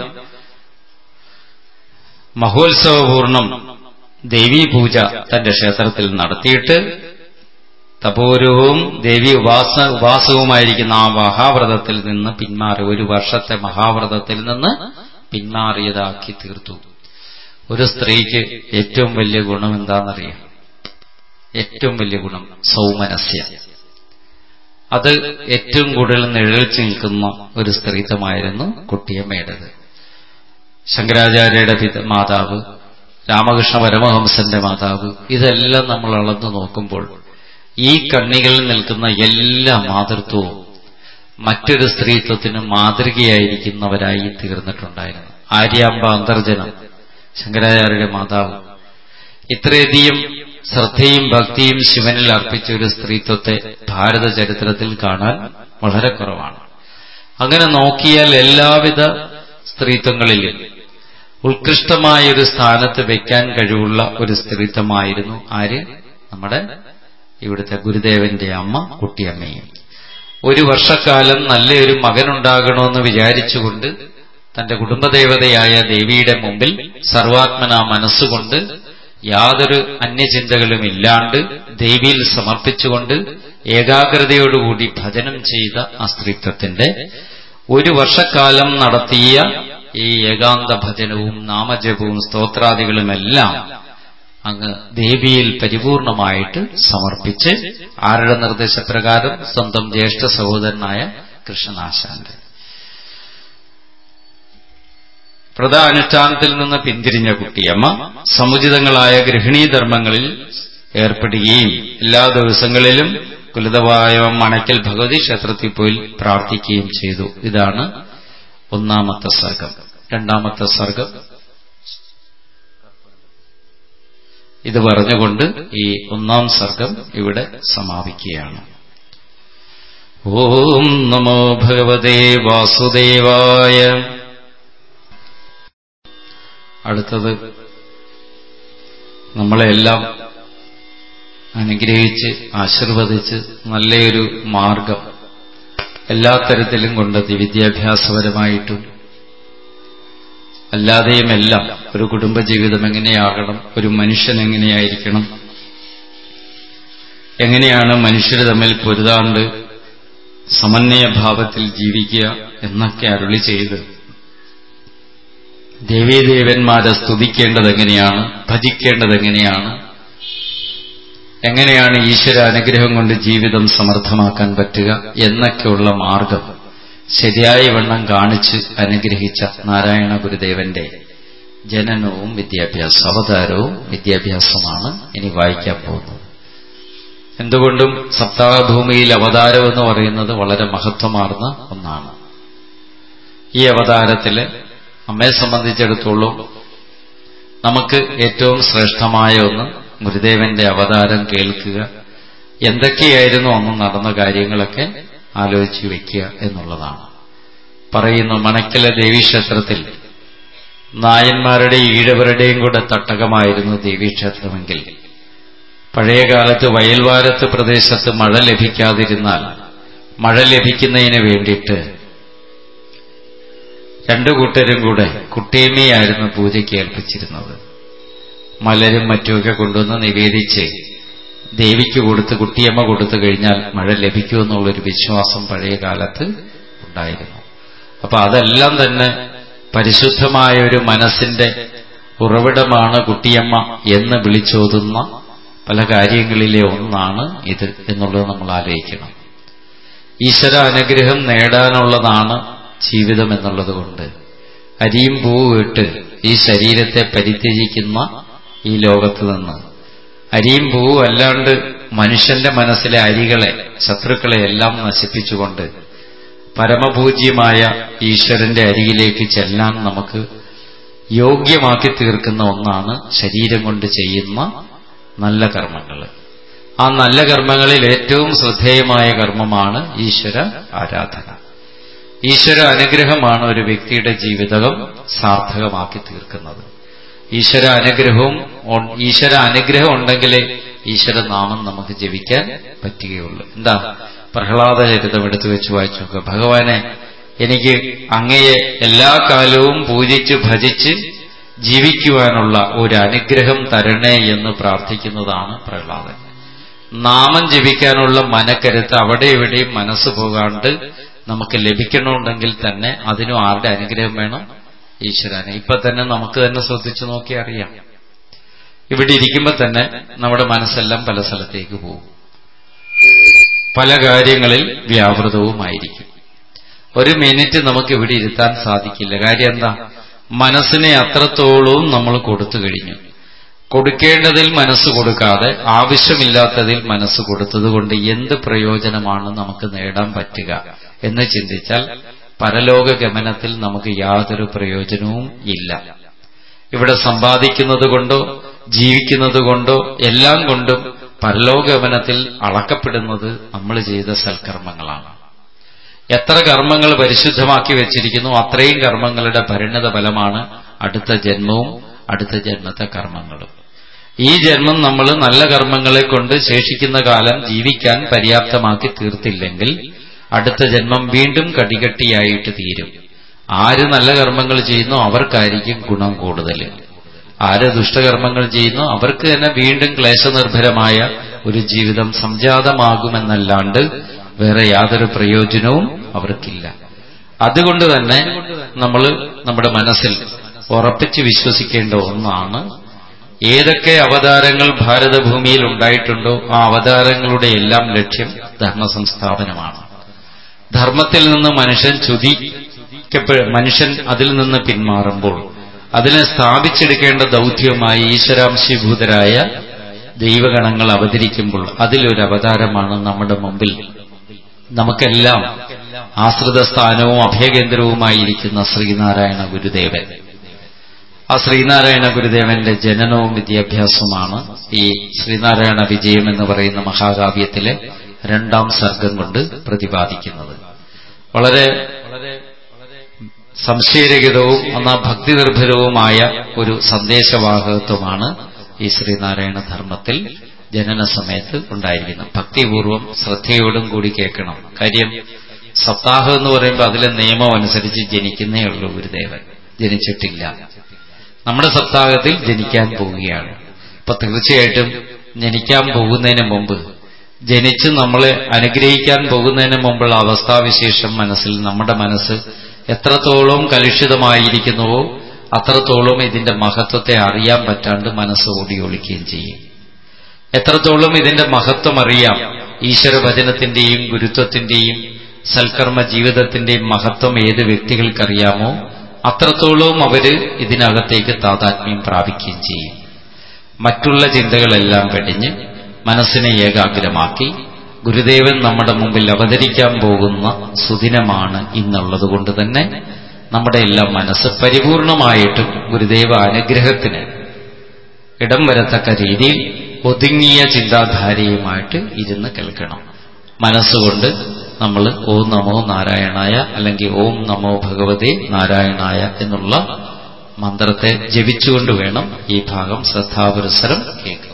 മഹോത്സവപൂർണം ദേവീപൂജ തന്റെ ക്ഷേത്രത്തിൽ നടത്തിയിട്ട് തപോരവും ദേവി ഉപാസ ഉപാസവുമായിരിക്കുന്ന ആ മഹാവ്രതത്തിൽ നിന്ന് പിന്മാറി ഒരു വർഷത്തെ മഹാവ്രതത്തിൽ നിന്ന് പിന്മാറിയതാക്കി തീർത്തു ഒരു സ്ത്രീക്ക് ഏറ്റവും വലിയ ഗുണം എന്താണെന്നറിയാം ഏറ്റവും വലിയ ഗുണം സൗമനസ്യ അത് ഏറ്റവും കൂടുതൽ നിഴൽച്ചു നിൽക്കുന്ന ഒരു സ്ത്രീത്വമായിരുന്നു കുട്ടിയമ്മയുടേത് ശങ്കരാചാര്യയുടെ പിത മാതാവ് രാമകൃഷ്ണ പരമഹംസന്റെ മാതാവ് ഇതെല്ലാം നമ്മൾ അളന്നു നോക്കുമ്പോൾ ഈ കണ്ണികളിൽ നിൽക്കുന്ന എല്ലാ മാതൃത്വവും മറ്റൊരു സ്ത്രീത്വത്തിന് മാതൃകയായിരിക്കുന്നവരായി തീർന്നിട്ടുണ്ടായിരുന്നു ആര്യാമ്പ അന്തർജനം ശങ്കരാചാര്യരുടെ മാതാവ് ഇത്രയധികം ശ്രദ്ധയും ഭക്തിയും ശിവനിൽ അർപ്പിച്ച ഒരു സ്ത്രീത്വത്തെ ഭാരത ചരിത്രത്തിൽ കാണാൻ വളരെ കുറവാണ് അങ്ങനെ നോക്കിയാൽ എല്ലാവിധ സ്ത്രീത്വങ്ങളിലും ഉത്കൃഷ്ടമായ ഒരു സ്ഥാനത്ത് വയ്ക്കാൻ കഴിവുള്ള ഒരു സ്ത്രീത്വമായിരുന്നു ആര് നമ്മുടെ ഇവിടുത്തെ ഗുരുദേവന്റെ അമ്മ കുട്ടിയമ്മയും ഒരു വർഷക്കാലം നല്ലൊരു മകനുണ്ടാകണമെന്ന് വിചാരിച്ചുകൊണ്ട് തന്റെ കുടുംബദേവതയായ ദേവിയുടെ മുമ്പിൽ സർവാത്മന മനസ്സുകൊണ്ട് യാതൊരു അന്യചിന്തകളും ഇല്ലാണ്ട് ദേവിയിൽ സമർപ്പിച്ചുകൊണ്ട് ഏകാഗ്രതയോടുകൂടി ഭജനം ചെയ്ത ആ സ്ത്രീത്വത്തിന്റെ ഒരു വർഷക്കാലം നടത്തിയ ഈ ഏകാന്ത ഭജനവും നാമജപവും സ്തോത്രാദികളുമെല്ലാം അങ്ങ് ദേവിയിൽ പരിപൂർണമായിട്ട് സമർപ്പിച്ച് ആരുടെ നിർദ്ദേശപ്രകാരം സ്വന്തം ജ്യേഷ്ഠ സഹോദരനായ കൃഷ്ണനാശാന്റെ വ്രതാനുഷ്ഠാനത്തിൽ നിന്ന് പിന്തിരിഞ്ഞ കുട്ടിയമ്മ സമുചിതങ്ങളായ ഗൃഹിണീധർമ്മങ്ങളിൽ ഏർപ്പെടുകയും എല്ലാ ദിവസങ്ങളിലും കുലിതമായ മണക്കൽ ഭഗവതി ക്ഷേത്രത്തിൽ പോയി പ്രാർത്ഥിക്കുകയും ചെയ്തു ഇതാണ് ഒന്നാമത്തെ സർഗം രണ്ടാമത്തെ സർഗം ഇത് പറഞ്ഞുകൊണ്ട് ഈ ഒന്നാം സർഗം ഇവിടെ സമാപിക്കുകയാണ് ഓം നമോ ഭഗവതേ വാസുദേവായ അടുത്തത് നമ്മളെല്ലാം അനുഗ്രഹിച്ച് ആശീർവദിച്ച് നല്ലൊരു മാർഗം എല്ലാ തരത്തിലും കൊണ്ടെത്തി വിദ്യാഭ്യാസപരമായിട്ടും അല്ലാതെയും എല്ലാം ഒരു കുടുംബജീവിതം എങ്ങനെയാകണം ഒരു മനുഷ്യൻ എങ്ങനെയായിരിക്കണം എങ്ങനെയാണ് മനുഷ്യർ തമ്മിൽ പൊരുതാണ്ട് സമന്വയഭാവത്തിൽ ജീവിക്കുക എന്നൊക്കെ അരുളി ചെയ്ത് ദേവീദേവന്മാരെ സ്തുതിക്കേണ്ടത് എങ്ങനെയാണ് ഭജിക്കേണ്ടത് എങ്ങനെയാണ് എങ്ങനെയാണ് ഈശ്വര അനുഗ്രഹം കൊണ്ട് ജീവിതം സമർത്ഥമാക്കാൻ പറ്റുക എന്നൊക്കെയുള്ള മാർഗം ശരിയായ വണ്ണം കാണിച്ച് അനുഗ്രഹിച്ച നാരായണ ഗുരുദേവന്റെ ജനനവും വിദ്യാഭ്യാസം അവതാരവും വിദ്യാഭ്യാസമാണ് ഇനി വായിക്കാൻ പോകുന്നത് എന്തുകൊണ്ടും സപ്താഹഭൂമിയിൽ അവതാരം എന്ന് പറയുന്നത് വളരെ മഹത്വമാർന്ന ഒന്നാണ് ഈ അവതാരത്തില് നമ്മെ സംബന്ധിച്ചിടത്തോളം നമുക്ക് ഏറ്റവും ശ്രേഷ്ഠമായ ഒന്ന് ഗുരുദേവന്റെ അവതാരം കേൾക്കുക എന്തൊക്കെയായിരുന്നു അന്ന് നടന്ന കാര്യങ്ങളൊക്കെ ആലോചിച്ച് വയ്ക്കുക എന്നുള്ളതാണ് പറയുന്നു മണക്കലെ ദേവീക്ഷേത്രത്തിൽ നായന്മാരുടെ ഈഴവരുടെയും കൂടെ തട്ടകമായിരുന്നു ദേവീക്ഷേത്രമെങ്കിൽ പഴയകാലത്ത് വയൽവാരത്ത് പ്രദേശത്ത് മഴ ലഭിക്കാതിരുന്നാൽ മഴ ലഭിക്കുന്നതിന് വേണ്ടിയിട്ട് രണ്ടു കൂട്ടരും കൂടെ കുട്ടിയമ്മയായിരുന്നു പൂജയ്ക്ക് ഏൽപ്പിച്ചിരുന്നത് മലരും മറ്റുമൊക്കെ കൊണ്ടുവന്ന് നിവേദിച്ച് ദേവിക്ക് കൊടുത്ത് കുട്ടിയമ്മ കൊടുത്തു കഴിഞ്ഞാൽ മഴ ലഭിക്കുമെന്നുള്ളൊരു വിശ്വാസം പഴയ കാലത്ത് ഉണ്ടായിരുന്നു അപ്പൊ അതെല്ലാം തന്നെ പരിശുദ്ധമായ ഒരു മനസ്സിന്റെ ഉറവിടമാണ് കുട്ടിയമ്മ എന്ന് വിളിച്ചോതുന്ന പല കാര്യങ്ങളിലെ ഒന്നാണ് ഇത് എന്നുള്ളത് നമ്മൾ ആലോചിക്കണം ഈശ്വര അനുഗ്രഹം നേടാനുള്ളതാണ് ജീവിതം എന്നുള്ളത് കൊണ്ട് അരിയും പൂവും ഇട്ട് ഈ ശരീരത്തെ പരിത്യജിക്കുന്ന ഈ ലോകത്ത് നിന്ന് അരിയും പൂവും അല്ലാണ്ട് മനുഷ്യന്റെ മനസ്സിലെ അരികളെ ശത്രുക്കളെ എല്ലാം നശിപ്പിച്ചുകൊണ്ട് പരമപൂജ്യമായ ഈശ്വരന്റെ അരികിലേക്ക് ചെല്ലാൻ നമുക്ക് യോഗ്യമാക്കി തീർക്കുന്ന ഒന്നാണ് ശരീരം കൊണ്ട് ചെയ്യുന്ന നല്ല കർമ്മങ്ങൾ ആ നല്ല കർമ്മങ്ങളിൽ ഏറ്റവും ശ്രദ്ധേയമായ കർമ്മമാണ് ഈശ്വര ആരാധന ഈശ്വര അനുഗ്രഹമാണ് ഒരു വ്യക്തിയുടെ ജീവിതം സാർത്ഥകമാക്കി തീർക്കുന്നത് ഈശ്വര അനുഗ്രഹവും ഈശ്വര അനുഗ്രഹം ഉണ്ടെങ്കിലേ ഈശ്വര നാമം നമുക്ക് ജപിക്കാൻ പറ്റുകയുള്ളൂ എന്താ പ്രഹ്ലാദ ചരിതം എടുത്തു വെച്ച് വായിച്ചു നോക്കുക ഭഗവാനെ എനിക്ക് അങ്ങയെ എല്ലാ കാലവും പൂജിച്ച് ഭജിച്ച് ജീവിക്കുവാനുള്ള ഒരു അനുഗ്രഹം തരണേ എന്ന് പ്രാർത്ഥിക്കുന്നതാണ് പ്രഹ്ലാദൻ നാമം ജപിക്കാനുള്ള മനക്കരുത്ത് അവിടെ എവിടെയും മനസ്സ് പോകാണ്ട് നമുക്ക് ലഭിക്കണമെന്നുണ്ടെങ്കിൽ തന്നെ അതിനും ആരുടെ അനുഗ്രഹം വേണം ഈശ്വരനെ ഇപ്പൊ തന്നെ നമുക്ക് തന്നെ ശ്രദ്ധിച്ചു നോക്കി അറിയാം ഇവിടെ ഇരിക്കുമ്പോ തന്നെ നമ്മുടെ മനസ്സെല്ലാം പല സ്ഥലത്തേക്ക് പോകും പല കാര്യങ്ങളിൽ വ്യാപൃതവുമായിരിക്കും ഒരു മിനിറ്റ് നമുക്ക് ഇവിടെ ഇരുത്താൻ സാധിക്കില്ല കാര്യം എന്താ മനസ്സിനെ അത്രത്തോളവും നമ്മൾ കൊടുത്തു കഴിഞ്ഞു കൊടുക്കേണ്ടതിൽ മനസ്സ് കൊടുക്കാതെ ആവശ്യമില്ലാത്തതിൽ മനസ്സ് കൊടുത്തതുകൊണ്ട് എന്ത് പ്രയോജനമാണ് നമുക്ക് നേടാൻ പറ്റുക എന്ന് ചിന്തിച്ചാൽ പരലോക ഗമനത്തിൽ നമുക്ക് യാതൊരു പ്രയോജനവും ഇല്ല ഇവിടെ സമ്പാദിക്കുന്നത് കൊണ്ടോ ജീവിക്കുന്നത് കൊണ്ടോ എല്ലാം കൊണ്ടും പരലോകഗമനത്തിൽ അളക്കപ്പെടുന്നത് നമ്മൾ ചെയ്ത സൽക്കർമ്മങ്ങളാണ് എത്ര കർമ്മങ്ങൾ പരിശുദ്ധമാക്കി വെച്ചിരിക്കുന്നു അത്രയും കർമ്മങ്ങളുടെ പരിണത ഫലമാണ് അടുത്ത ജന്മവും അടുത്ത ജന്മത്തെ കർമ്മങ്ങളും ഈ ജന്മം നമ്മൾ നല്ല കർമ്മങ്ങളെ കൊണ്ട് ശേഷിക്കുന്ന കാലം ജീവിക്കാൻ പര്യാപ്തമാക്കി തീർത്തില്ലെങ്കിൽ അടുത്ത ജന്മം വീണ്ടും കടികട്ടിയായിട്ട് തീരും ആര് നല്ല കർമ്മങ്ങൾ ചെയ്യുന്നു അവർക്കായിരിക്കും ഗുണം കൂടുതൽ ആര് ദുഷ്ടകർമ്മങ്ങൾ ചെയ്യുന്നു അവർക്ക് തന്നെ വീണ്ടും ക്ലേശനിർഭരമായ ഒരു ജീവിതം സംജാതമാകുമെന്നല്ലാണ്ട് വേറെ യാതൊരു പ്രയോജനവും അവർക്കില്ല അതുകൊണ്ട് തന്നെ നമ്മൾ നമ്മുടെ മനസ്സിൽ ഉറപ്പിച്ച് വിശ്വസിക്കേണ്ട ഒന്നാണ് ഏതൊക്കെ അവതാരങ്ങൾ ഭാരതഭൂമിയിൽ ഉണ്ടായിട്ടുണ്ടോ ആ അവതാരങ്ങളുടെ എല്ലാം ലക്ഷ്യം ധർമ്മ സംസ്ഥാപനമാണ് ധർമ്മത്തിൽ നിന്ന് മനുഷ്യൻ ചുതിക്കപ്പെ മനുഷ്യൻ അതിൽ നിന്ന് പിന്മാറുമ്പോൾ അതിനെ സ്ഥാപിച്ചെടുക്കേണ്ട ദൗത്യമായി ഈശ്വരാംശീഭൂതരായ ദൈവഗണങ്ങൾ അവതരിക്കുമ്പോൾ അതിലൊരു അവതാരമാണ് നമ്മുടെ മുമ്പിൽ നമുക്കെല്ലാം ആശ്രിത സ്ഥാനവും അഭയകേന്ദ്രവുമായിരിക്കുന്ന ശ്രീനാരായണ ഗുരുദേവൻ ആ ശ്രീനാരായണ ഗുരുദേവന്റെ ജനനവും വിദ്യാഭ്യാസവുമാണ് ഈ ശ്രീനാരായണ വിജയം എന്ന് പറയുന്ന മഹാകാവ്യത്തിലെ രണ്ടാം സർഗം കൊണ്ട് പ്രതിപാദിക്കുന്നത് വളരെ സംശയരഹിതവും എന്നാൽ ഭക്തിനിർഭരവുമായ ഒരു സന്ദേശവാഹകത്വമാണ് ഈ ശ്രീനാരായണ ധർമ്മത്തിൽ ജനന സമയത്ത് ഉണ്ടായിരിക്കുന്നത് ഭക്തിപൂർവം ശ്രദ്ധയോടും കൂടി കേൾക്കണം കാര്യം സപ്താഹം എന്ന് പറയുമ്പോൾ അതിലെ നിയമം അനുസരിച്ച് ജനിക്കുന്നേ ഉള്ളൂ ഗുരുദേവൻ ജനിച്ചിട്ടില്ല നമ്മുടെ സപ്താഹത്തിൽ ജനിക്കാൻ പോവുകയാണ് അപ്പൊ തീർച്ചയായിട്ടും ജനിക്കാൻ പോകുന്നതിന് മുമ്പ് ജനിച്ച് നമ്മളെ അനുഗ്രഹിക്കാൻ പോകുന്നതിന് മുമ്പുള്ള അവസ്ഥാവിശേഷം മനസ്സിൽ നമ്മുടെ മനസ്സ് എത്രത്തോളം കലുഷിതമായിരിക്കുന്നുവോ അത്രത്തോളം ഇതിന്റെ മഹത്വത്തെ അറിയാൻ പറ്റാണ്ട് മനസ്സ് ഓടി ഒളിക്കുകയും ചെയ്യും എത്രത്തോളം ഇതിന്റെ മഹത്വം അറിയാം ഈശ്വരവചനത്തിന്റെയും ഗുരുത്വത്തിന്റെയും സൽക്കർമ്മ ജീവിതത്തിന്റെയും മഹത്വം ഏത് വ്യക്തികൾക്കറിയാമോ അത്രത്തോളവും അവര് ഇതിനകത്തേക്ക് താതാത്മ്യം പ്രാപിക്കുകയും ചെയ്യും മറ്റുള്ള ചിന്തകളെല്ലാം വെടിഞ്ഞ് മനസ്സിനെ ഏകാഗ്രമാക്കി ഗുരുദേവൻ നമ്മുടെ മുമ്പിൽ അവതരിക്കാൻ പോകുന്ന സുദിനമാണ് ഇന്നുള്ളത് കൊണ്ട് തന്നെ നമ്മുടെ എല്ലാം മനസ്സ് പരിപൂർണമായിട്ടും ഗുരുദേവ അനുഗ്രഹത്തിന് ഇടം വരത്തക്ക രീതിയിൽ ഒതുങ്ങിയ ചിന്താധാരയുമായിട്ട് ഇരുന്ന് കേൾക്കണം മനസ്സുകൊണ്ട് നമ്മൾ ഓം നമോ നാരായണായ അല്ലെങ്കിൽ ഓം നമോ ഭഗവതേ നാരായണായ എന്നുള്ള മന്ത്രത്തെ ജപിച്ചുകൊണ്ട് വേണം ഈ ഭാഗം ശ്രദ്ധാപുരസരം കേൾക്കുവാൻ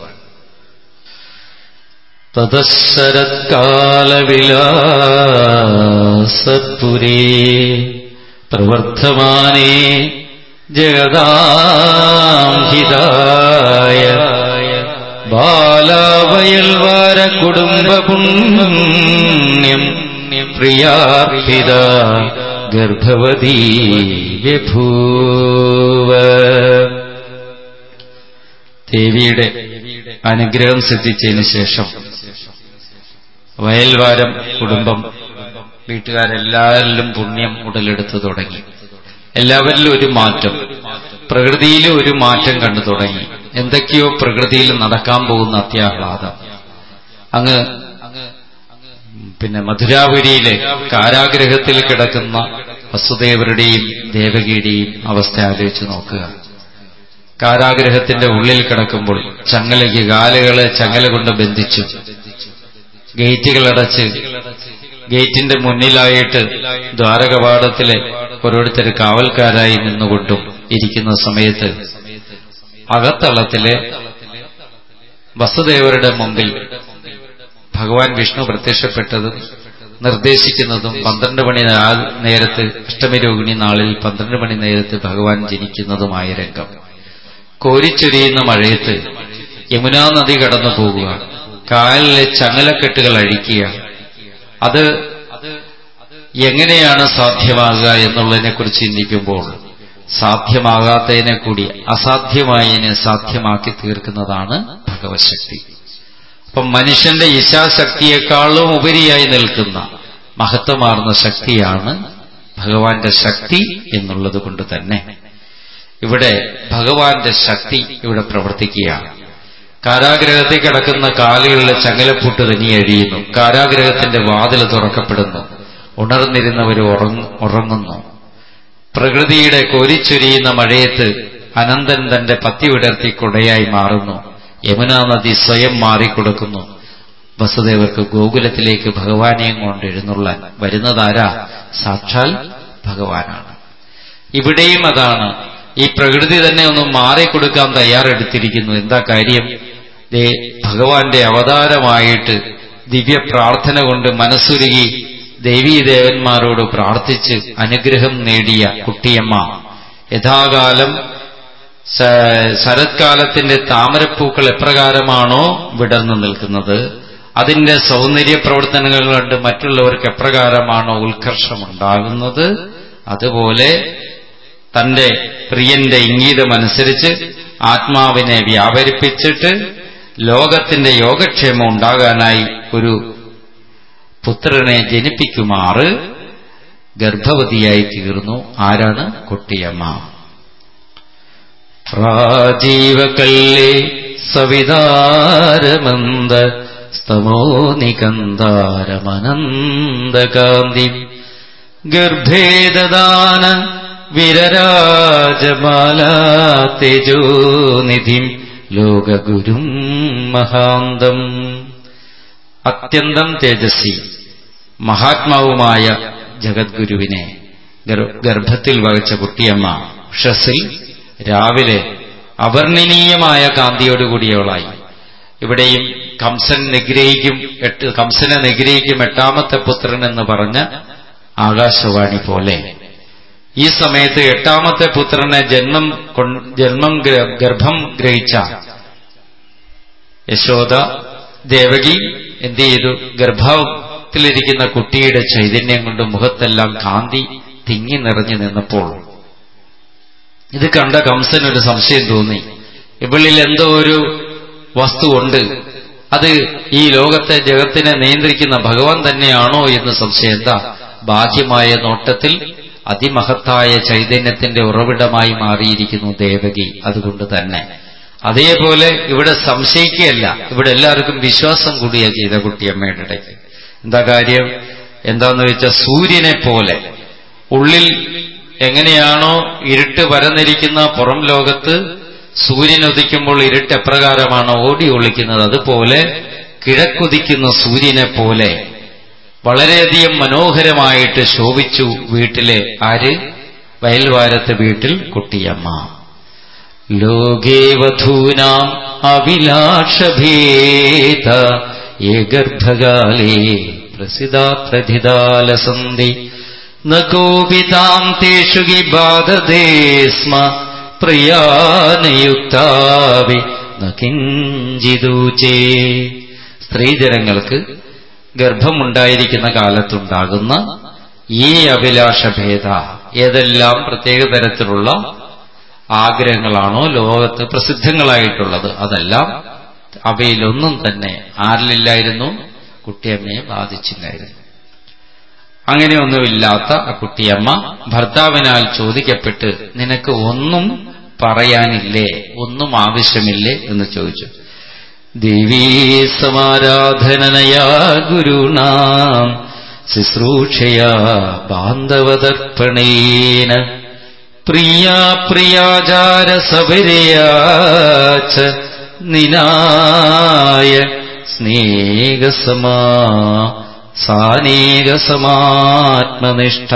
തതശരത്കാലവിലാസപുരേ പ്രവർത്തമാനേ ജഗദാംഹിതായ ബാലാവയൽവാര കുടുംബ പുണ്യം പ്രിയാർഹിത ഗർഭവതീ വിഭൂവ ദേവിയുടെ അനുഗ്രഹം സിദ്ധിച്ചതിന് ശേഷം വയൽവാരം കുടുംബം വീട്ടുകാരെല്ലാവരിലും പുണ്യം ഉടലെടുത്തു തുടങ്ങി എല്ലാവരിലും ഒരു മാറ്റം പ്രകൃതിയിലും ഒരു മാറ്റം കണ്ടു തുടങ്ങി എന്തൊക്കെയോ പ്രകൃതിയിൽ നടക്കാൻ പോകുന്ന അത്യാഹ്ലാദം അങ്ങ് പിന്നെ മധുരാപുരിയിലെ കാരാഗ്രഹത്തിൽ കിടക്കുന്ന വസുദേവരുടെയും ദേവകിയുടെയും അവസ്ഥ ആലോചിച്ച് നോക്കുക കാരാഗ്രഹത്തിന്റെ ഉള്ളിൽ കിടക്കുമ്പോൾ ചങ്ങലയ്ക്ക് കാലുകളെ ചങ്ങല കൊണ്ട് ബന്ധിച്ചു ഗേറ്റുകളടച്ച് ഗേറ്റിന്റെ മുന്നിലായിട്ട് ദ്വാരകപാടത്തിലെ ഓരോരുത്തർ കാവൽക്കാരായി നിന്നുകൊണ്ടും ഇരിക്കുന്ന സമയത്ത് അകത്തളത്തിലെ വസുദേവരുടെ മുമ്പിൽ ഭഗവാൻ വിഷ്ണു പ്രത്യക്ഷപ്പെട്ടതും നിർദ്ദേശിക്കുന്നതും പന്ത്രണ്ട് മണി നേരത്ത് അഷ്ടമി രോഹിണി നാളിൽ പന്ത്രണ്ട് മണി നേരത്ത് ഭഗവാൻ ജനിക്കുന്നതുമായ രംഗം കോരിച്ചൊരിയുന്ന മഴയത്ത് യമുനാ നദി കടന്നു പോകുക കായലിലെ ചങ്ങലക്കെട്ടുകൾ അഴിക്കുക അത് എങ്ങനെയാണ് സാധ്യമാകുക എന്നുള്ളതിനെക്കുറിച്ച് ചിന്തിക്കുമ്പോൾ സാധ്യമാകാത്തതിനെ കൂടി അസാധ്യമായതിനെ സാധ്യമാക്കി തീർക്കുന്നതാണ് ഭഗവശക്തി അപ്പം മനുഷ്യന്റെ ഇച്ഛാശക്തിയെക്കാളും ഉപരിയായി നിൽക്കുന്ന മഹത്വമാർന്ന ശക്തിയാണ് ഭഗവാന്റെ ശക്തി എന്നുള്ളത് കൊണ്ട് തന്നെ ഇവിടെ ഭഗവാന്റെ ശക്തി ഇവിടെ പ്രവർത്തിക്കുകയാണ് കാരാഗ്രഹത്തിൽ കിടക്കുന്ന കാലുകളിലെ ചങ്ങലപ്പൂട്ട് തന്നെ അഴിയുന്നു കാരാഗ്രഹത്തിന്റെ വാതിൽ തുറക്കപ്പെടുന്നു ഉണർന്നിരുന്നവർ ഉറങ്ങുന്നു പ്രകൃതിയുടെ കോരിച്ചൊരിയുന്ന മഴയത്ത് അനന്തൻ തന്റെ പത്തി വിടർത്തി കുടയായി മാറുന്നു യമുനാ നദി സ്വയം മാറിക്കൊടുക്കുന്നു വസുദേവർക്ക് ഗോകുലത്തിലേക്ക് ഭഗവാനെയും കൊണ്ട് എഴുന്നള്ളാൻ വരുന്നതാരാ സാക്ഷാൽ ഭഗവാനാണ് ഇവിടെയും അതാണ് ഈ പ്രകൃതി തന്നെ ഒന്ന് മാറിക്കൊടുക്കാൻ തയ്യാറെടുത്തിരിക്കുന്നു എന്താ കാര്യം ദേ ഭഗവാന്റെ അവതാരമായിട്ട് ദിവ്യ പ്രാർത്ഥന കൊണ്ട് മനസ്സുരുകി ദേവീദേവന്മാരോട് പ്രാർത്ഥിച്ച് അനുഗ്രഹം നേടിയ കുട്ടിയമ്മ യഥാകാലം ശരത്കാലത്തിന്റെ താമരപ്പൂക്കൾ എപ്രകാരമാണോ വിടർന്നു നിൽക്കുന്നത് അതിന്റെ സൗന്ദര്യ പ്രവർത്തനങ്ങൾ കണ്ട് മറ്റുള്ളവർക്ക് എപ്രകാരമാണോ ഉത്കർഷമുണ്ടാകുന്നത് അതുപോലെ തന്റെ പ്രിയന്റെ ഇംഗീതമനുസരിച്ച് ആത്മാവിനെ വ്യാപരിപ്പിച്ചിട്ട് ലോകത്തിന്റെ യോഗക്ഷേമം ഉണ്ടാകാനായി ഒരു പുത്രനെ ജനിപ്പിക്കുമാറ് ഗർഭവതിയായി തീർന്നു ആരാണ് കുട്ടിയമ്മ പ്രാജീവകല്ലേ സവിതാരമന്ദ സ്തമോ നികന്താരമനന്ദകാന്തി ഗർഭേദദാന വിരരാജമാലാ തേജോനിധിം ലോകഗുരും മഹാന്തം അത്യന്തം തേജസ്വി മഹാത്മാവുമായ ജഗദ്ഗുരുവിനെ ഗർഭത്തിൽ വഹിച്ച കുട്ടിയമ്മ ഉഷസിൽ രാവിലെ അവർണ്ണനീയമായ കാന്തിയോടുകൂടിയവളായി ഇവിടെയും കംസൻ നിഗ്രഹിക്കും എട്ട് കംസനെ നിഗ്രഹിക്കും എട്ടാമത്തെ പുത്രൻ എന്ന് പറഞ്ഞ ആകാശവാണി പോലെ ഈ സമയത്ത് എട്ടാമത്തെ പുത്രനെ ജന്മം ജന്മം ഗർഭം ഗ്രഹിച്ച യശോദ ദേവകി എന്ത് ചെയ്തു ഗർഭത്തിലിരിക്കുന്ന കുട്ടിയുടെ ചൈതന്യം കൊണ്ട് മുഖത്തെല്ലാം കാന്തി തിങ്ങി നിറഞ്ഞു നിന്നപ്പോൾ ഇത് കണ്ട കംസനൊരു സംശയം തോന്നി ഇവളിൽ എന്തോ ഒരു വസ്തുവുണ്ട് അത് ഈ ലോകത്തെ ജഗത്തിനെ നിയന്ത്രിക്കുന്ന ഭഗവാൻ തന്നെയാണോ എന്ന് സംശയം എന്താ ബാഹ്യമായ നോട്ടത്തിൽ അതിമഹത്തായ ചൈതന്യത്തിന്റെ ഉറവിടമായി മാറിയിരിക്കുന്നു ദേവകി അതുകൊണ്ട് തന്നെ അതേപോലെ ഇവിടെ സംശയിക്കുകയല്ല ഇവിടെ എല്ലാവർക്കും വിശ്വാസം കൂടിയ ചെയ്ത കുട്ടിയമ്മയുടെ ഇടയ്ക്ക് എന്താ കാര്യം എന്താന്ന് വെച്ചാൽ സൂര്യനെ പോലെ ഉള്ളിൽ എങ്ങനെയാണോ ഇരുട്ട് പരന്നിരിക്കുന്ന പുറം ലോകത്ത് സൂര്യൻ ഉദിക്കുമ്പോൾ ഇരുട്ട് എപ്രകാരമാണോ ഓടി ഒളിക്കുന്നത് അതുപോലെ കിഴക്കുദിക്കുന്ന സൂര്യനെ പോലെ വളരെയധികം മനോഹരമായിട്ട് ശോഭിച്ചു വീട്ടിലെ ആര് വയൽവാരത്ത് വീട്ടിൽ കുട്ടിയമ്മ ലോകേ വധൂനാം അഭിലാഷഭേദ ഏ ഗർഭകാലേ പ്രസിദ്ധാത്രധിതാലസന്ധി ന കോപിതാം തേഷു ഗി ബാധതേ സ്മ പ്രിയാനയുക്താവി ന കിഞ്ചിതൂചേ സ്ത്രീജനങ്ങൾക്ക് ഗർഭമുണ്ടായിരിക്കുന്ന കാലത്തുണ്ടാകുന്ന ഈ അഭിലാഷഭേദ ഏതെല്ലാം പ്രത്യേക തരത്തിലുള്ള ആഗ്രഹങ്ങളാണോ ലോകത്ത് പ്രസിദ്ധങ്ങളായിട്ടുള്ളത് അതെല്ലാം അവയിലൊന്നും തന്നെ ആരിലില്ലായിരുന്നു കുട്ടിയമ്മയെ ബാധിച്ചില്ലായിരുന്നു അങ്ങനെയൊന്നുമില്ലാത്ത ആ കുട്ടിയമ്മ ഭർത്താവിനാൽ ചോദിക്കപ്പെട്ട് നിനക്ക് ഒന്നും പറയാനില്ലേ ഒന്നും ആവശ്യമില്ലേ എന്ന് ചോദിച്ചു ദേവീ സമാരാധനനയാ ഗുരുണാം ശുശ്രൂഷയാ ബാന്ധവദർപ്പണേന പ്രിയാ പ്രിയാചാര സബരയാച്ച നിനായ സ്നേഹസമാ സാനേകസമാത്മനിഷ്ഠ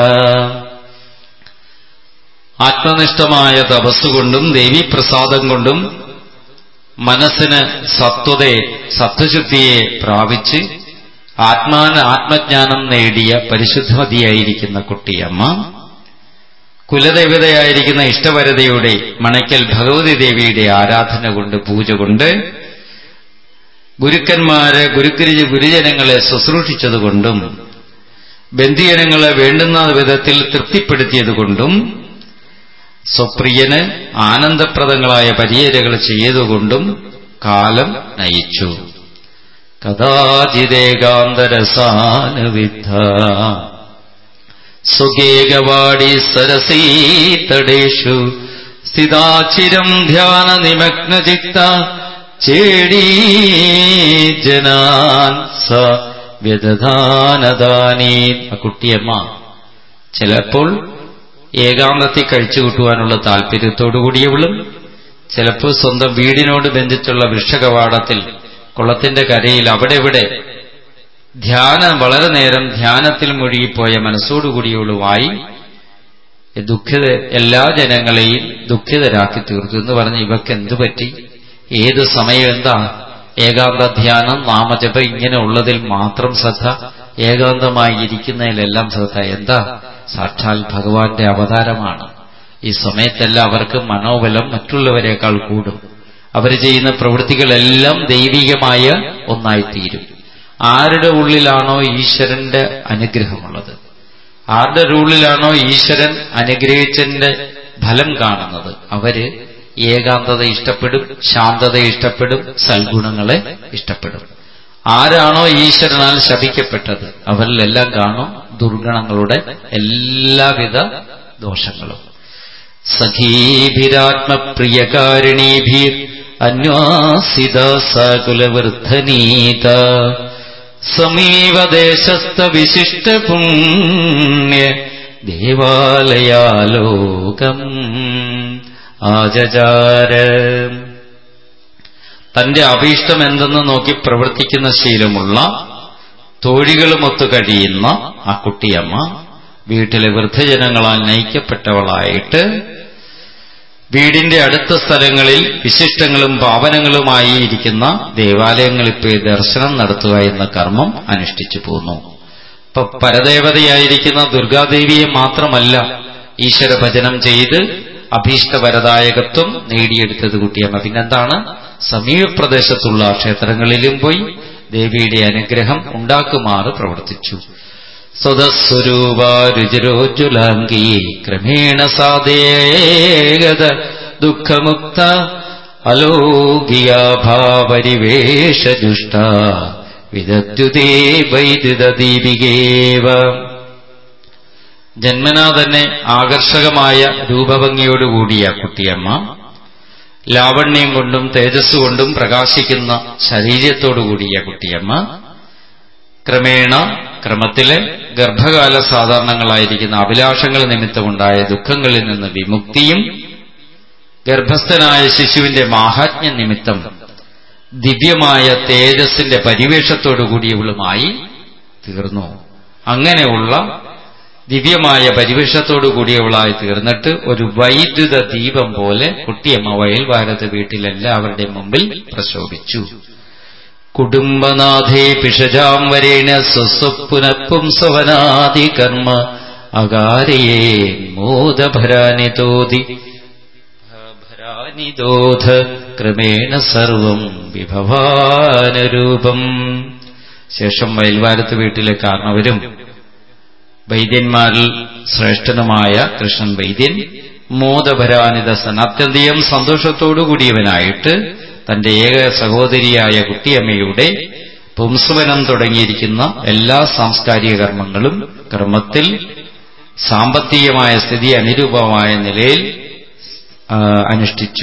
ആത്മനിഷ്ഠമായ തപസ്സുകൊണ്ടും ദേവീപ്രസാദം കൊണ്ടും മനസ്സിന് സത്വതയെ സത്വശുദ്ധിയെ പ്രാപിച്ച് ആത്മാന ആത്മജ്ഞാനം നേടിയ പരിശുദ്ധമതിയായിരിക്കുന്ന കുട്ടിയമ്മ കുലദേവതയായിരിക്കുന്ന ഇഷ്ടവരതയുടെ മണയ്ക്കൽ ഭഗവതി ദേവിയുടെ ആരാധന കൊണ്ട് പൂജ കൊണ്ട് ഗുരുക്കന്മാര് ഗുരുക്കുരു ഗുരുജനങ്ങളെ ശുശ്രൂഷിച്ചതുകൊണ്ടും ബന്ധിജനങ്ങളെ വേണ്ടുന്ന വിധത്തിൽ തൃപ്തിപ്പെടുത്തിയതുകൊണ്ടും സ്വപ്രിയന് ആനന്ദപ്രദങ്ങളായ പരിചര്യകൾ ചെയ്തുകൊണ്ടും കാലം നയിച്ചു കഥാചിതേകാന്തരസാനുവിദ്ധ സുഗേകവാടി സരസീതടേഷു സ്ഥിതാചിരം ധ്യാന നിമഗ്നചിത്ത ചേടീ ജനാൻ സ വ്യദധാനദാനീ ആ കുട്ടിയമ്മ ചിലപ്പോൾ ഏകാന്തത്തിൽ കഴിച്ചുകൂട്ടുവാനുള്ള താല്പര്യത്തോടുകൂടിയവളും ചിലപ്പോൾ സ്വന്തം വീടിനോട് ബന്ധിച്ചുള്ള വൃക്ഷകവാടത്തിൽ കുളത്തിന്റെ കരയിൽ അവിടെ ഇവിടെ ധ്യാനം വളരെ നേരം ധ്യാനത്തിൽ മുഴുകിപ്പോയ മനസ്സോടുകൂടിയവളുമായി ദുഃഖിത എല്ലാ ജനങ്ങളെയും ദുഃഖിതരാക്കി തീർത്തു എന്ന് പറഞ്ഞ് ഇവക്ക് എന്തു പറ്റി ഏത് സമയം എന്താ ഏകാന്ത ധ്യാനം നാമജപ ഇങ്ങനെ ഉള്ളതിൽ മാത്രം ശ്രദ്ധ ഏകാന്തമായി ഇരിക്കുന്നതിലെല്ലാം ശ്രദ്ധ എന്താ സാക്ഷാൽ ഭഗവാന്റെ അവതാരമാണ് ഈ സമയത്തെല്ലാം അവർക്ക് മനോബലം മറ്റുള്ളവരെക്കാൾ കൂടും അവർ ചെയ്യുന്ന പ്രവൃത്തികളെല്ലാം ദൈവികമായ ഒന്നായിത്തീരും ആരുടെ ഉള്ളിലാണോ ഈശ്വരന്റെ അനുഗ്രഹമുള്ളത് ആരുടെ ഉള്ളിലാണോ ഈശ്വരൻ അനുഗ്രഹിച്ചതിന്റെ ഫലം കാണുന്നത് അവര് ഏകാന്തത ഇഷ്ടപ്പെടും ശാന്തത ഇഷ്ടപ്പെടും സൽഗുണങ്ങളെ ഇഷ്ടപ്പെടും ആരാണോ ഈശ്വരനാൽ ശപിക്കപ്പെട്ടത് അവരിലെല്ലാം കാണും ദുർഗണങ്ങളുടെ എല്ലാവിധ ദോഷങ്ങളും സഖീഭിരാത്മപ്രിയകാരിണീഭീർ അന്വാസിത സകുലവൃദ്ധനീത സമീപ ദേശസ്ഥ വിശിഷ്ട പുണ്യ ദേവാലയാലോകം ആചാര തന്റെ അഭീഷ്ടം എന്തെന്ന് നോക്കി പ്രവർത്തിക്കുന്ന ശീലമുള്ള തോഴികളുമൊത്തു കഴിയുന്ന ആ കുട്ടിയമ്മ വീട്ടിലെ വൃദ്ധജനങ്ങളാൽ നയിക്കപ്പെട്ടവളായിട്ട് വീടിന്റെ അടുത്ത സ്ഥലങ്ങളിൽ വിശിഷ്ടങ്ങളും പാവനങ്ങളുമായി ഇരിക്കുന്ന ദേവാലയങ്ങളിൽ പോയി ദർശനം നടത്തുക എന്ന കർമ്മം അനുഷ്ഠിച്ചു പോന്നു ഇപ്പൊ പരദേവതയായിരിക്കുന്ന ദുർഗാദേവിയെ മാത്രമല്ല ഈശ്വര ഭജനം ചെയ്ത് അഭീഷ്ടവരദായകത്വം നേടിയെടുത്തത് കുട്ടിയമ്മ പിന്നെന്താണ് സമീപപ്രദേശത്തുള്ള ക്ഷേത്രങ്ങളിലും പോയി ദേവിയുടെ അനുഗ്രഹം ഉണ്ടാക്കുമാറ് പ്രവർത്തിച്ചു സ്വതസ്വരൂപാരുചിരോജ്വലാംഗീ ക്രമേണ സാധേഗത ദുഃഖമുക്ത അലോകിയാഭാപരിവേഷജുഷ്ട വിദഗ്ധുതേ വൈദ്യുത ദീപികേവ ജന്മനാ തന്നെ ആകർഷകമായ രൂപഭംഗിയോടുകൂടിയ കുട്ടിയമ്മ ലാവണ്യം കൊണ്ടും തേജസ് കൊണ്ടും പ്രകാശിക്കുന്ന ശരീരത്തോടുകൂടിയ കുട്ടിയമ്മ ക്രമേണ ക്രമത്തിലെ ഗർഭകാല സാധാരണങ്ങളായിരിക്കുന്ന അഭിലാഷങ്ങൾ നിമിത്തമുണ്ടായ ദുഃഖങ്ങളിൽ നിന്ന് വിമുക്തിയും ഗർഭസ്ഥനായ ശിശുവിന്റെ മാഹാത്മ്യ നിമിത്തം ദിവ്യമായ തേജസ്സിന്റെ പരിവേഷത്തോടുകൂടിയവളുമായി തീർന്നു അങ്ങനെയുള്ള ദിവ്യമായ പരിവേഷത്തോടു കൂടിയവളായി തീർന്നിട്ട് ഒരു വൈദ്യുത ദീപം പോലെ കുട്ടിയമ്മ വയൽവാരത്ത് വീട്ടിലെല്ലാവരുടെ മുമ്പിൽ പ്രശോഭിച്ചു കുടുംബനാഥേ പിഷജാം വരേണ സ്വസ്വപുനഃപുംസവനാദി കർമ്മ അകാരയേ മോദഭരാനിതോതി ഭരാനിതോധ ക്രമേണ സർവം വിഭവാനുരൂപം ശേഷം വയൽവാരത്ത് വീട്ടിലെ കാരണവരും വൈദ്യന്മാരിൽ ശ്രേഷ്ഠനുമായ കൃഷ്ണൻ വൈദ്യൻ മോദഭരാനിത സനാത്യന്തിയം സന്തോഷത്തോടുകൂടിയവനായിട്ട് തന്റെ ഏക സഹോദരിയായ കുട്ടിയമ്മയുടെ പുംസവനം തുടങ്ങിയിരിക്കുന്ന എല്ലാ സാംസ്കാരിക കർമ്മങ്ങളും കർമ്മത്തിൽ സാമ്പത്തികമായ സ്ഥിതി അനുരൂപമായ നിലയിൽ അനുഷ്ഠിച്ചു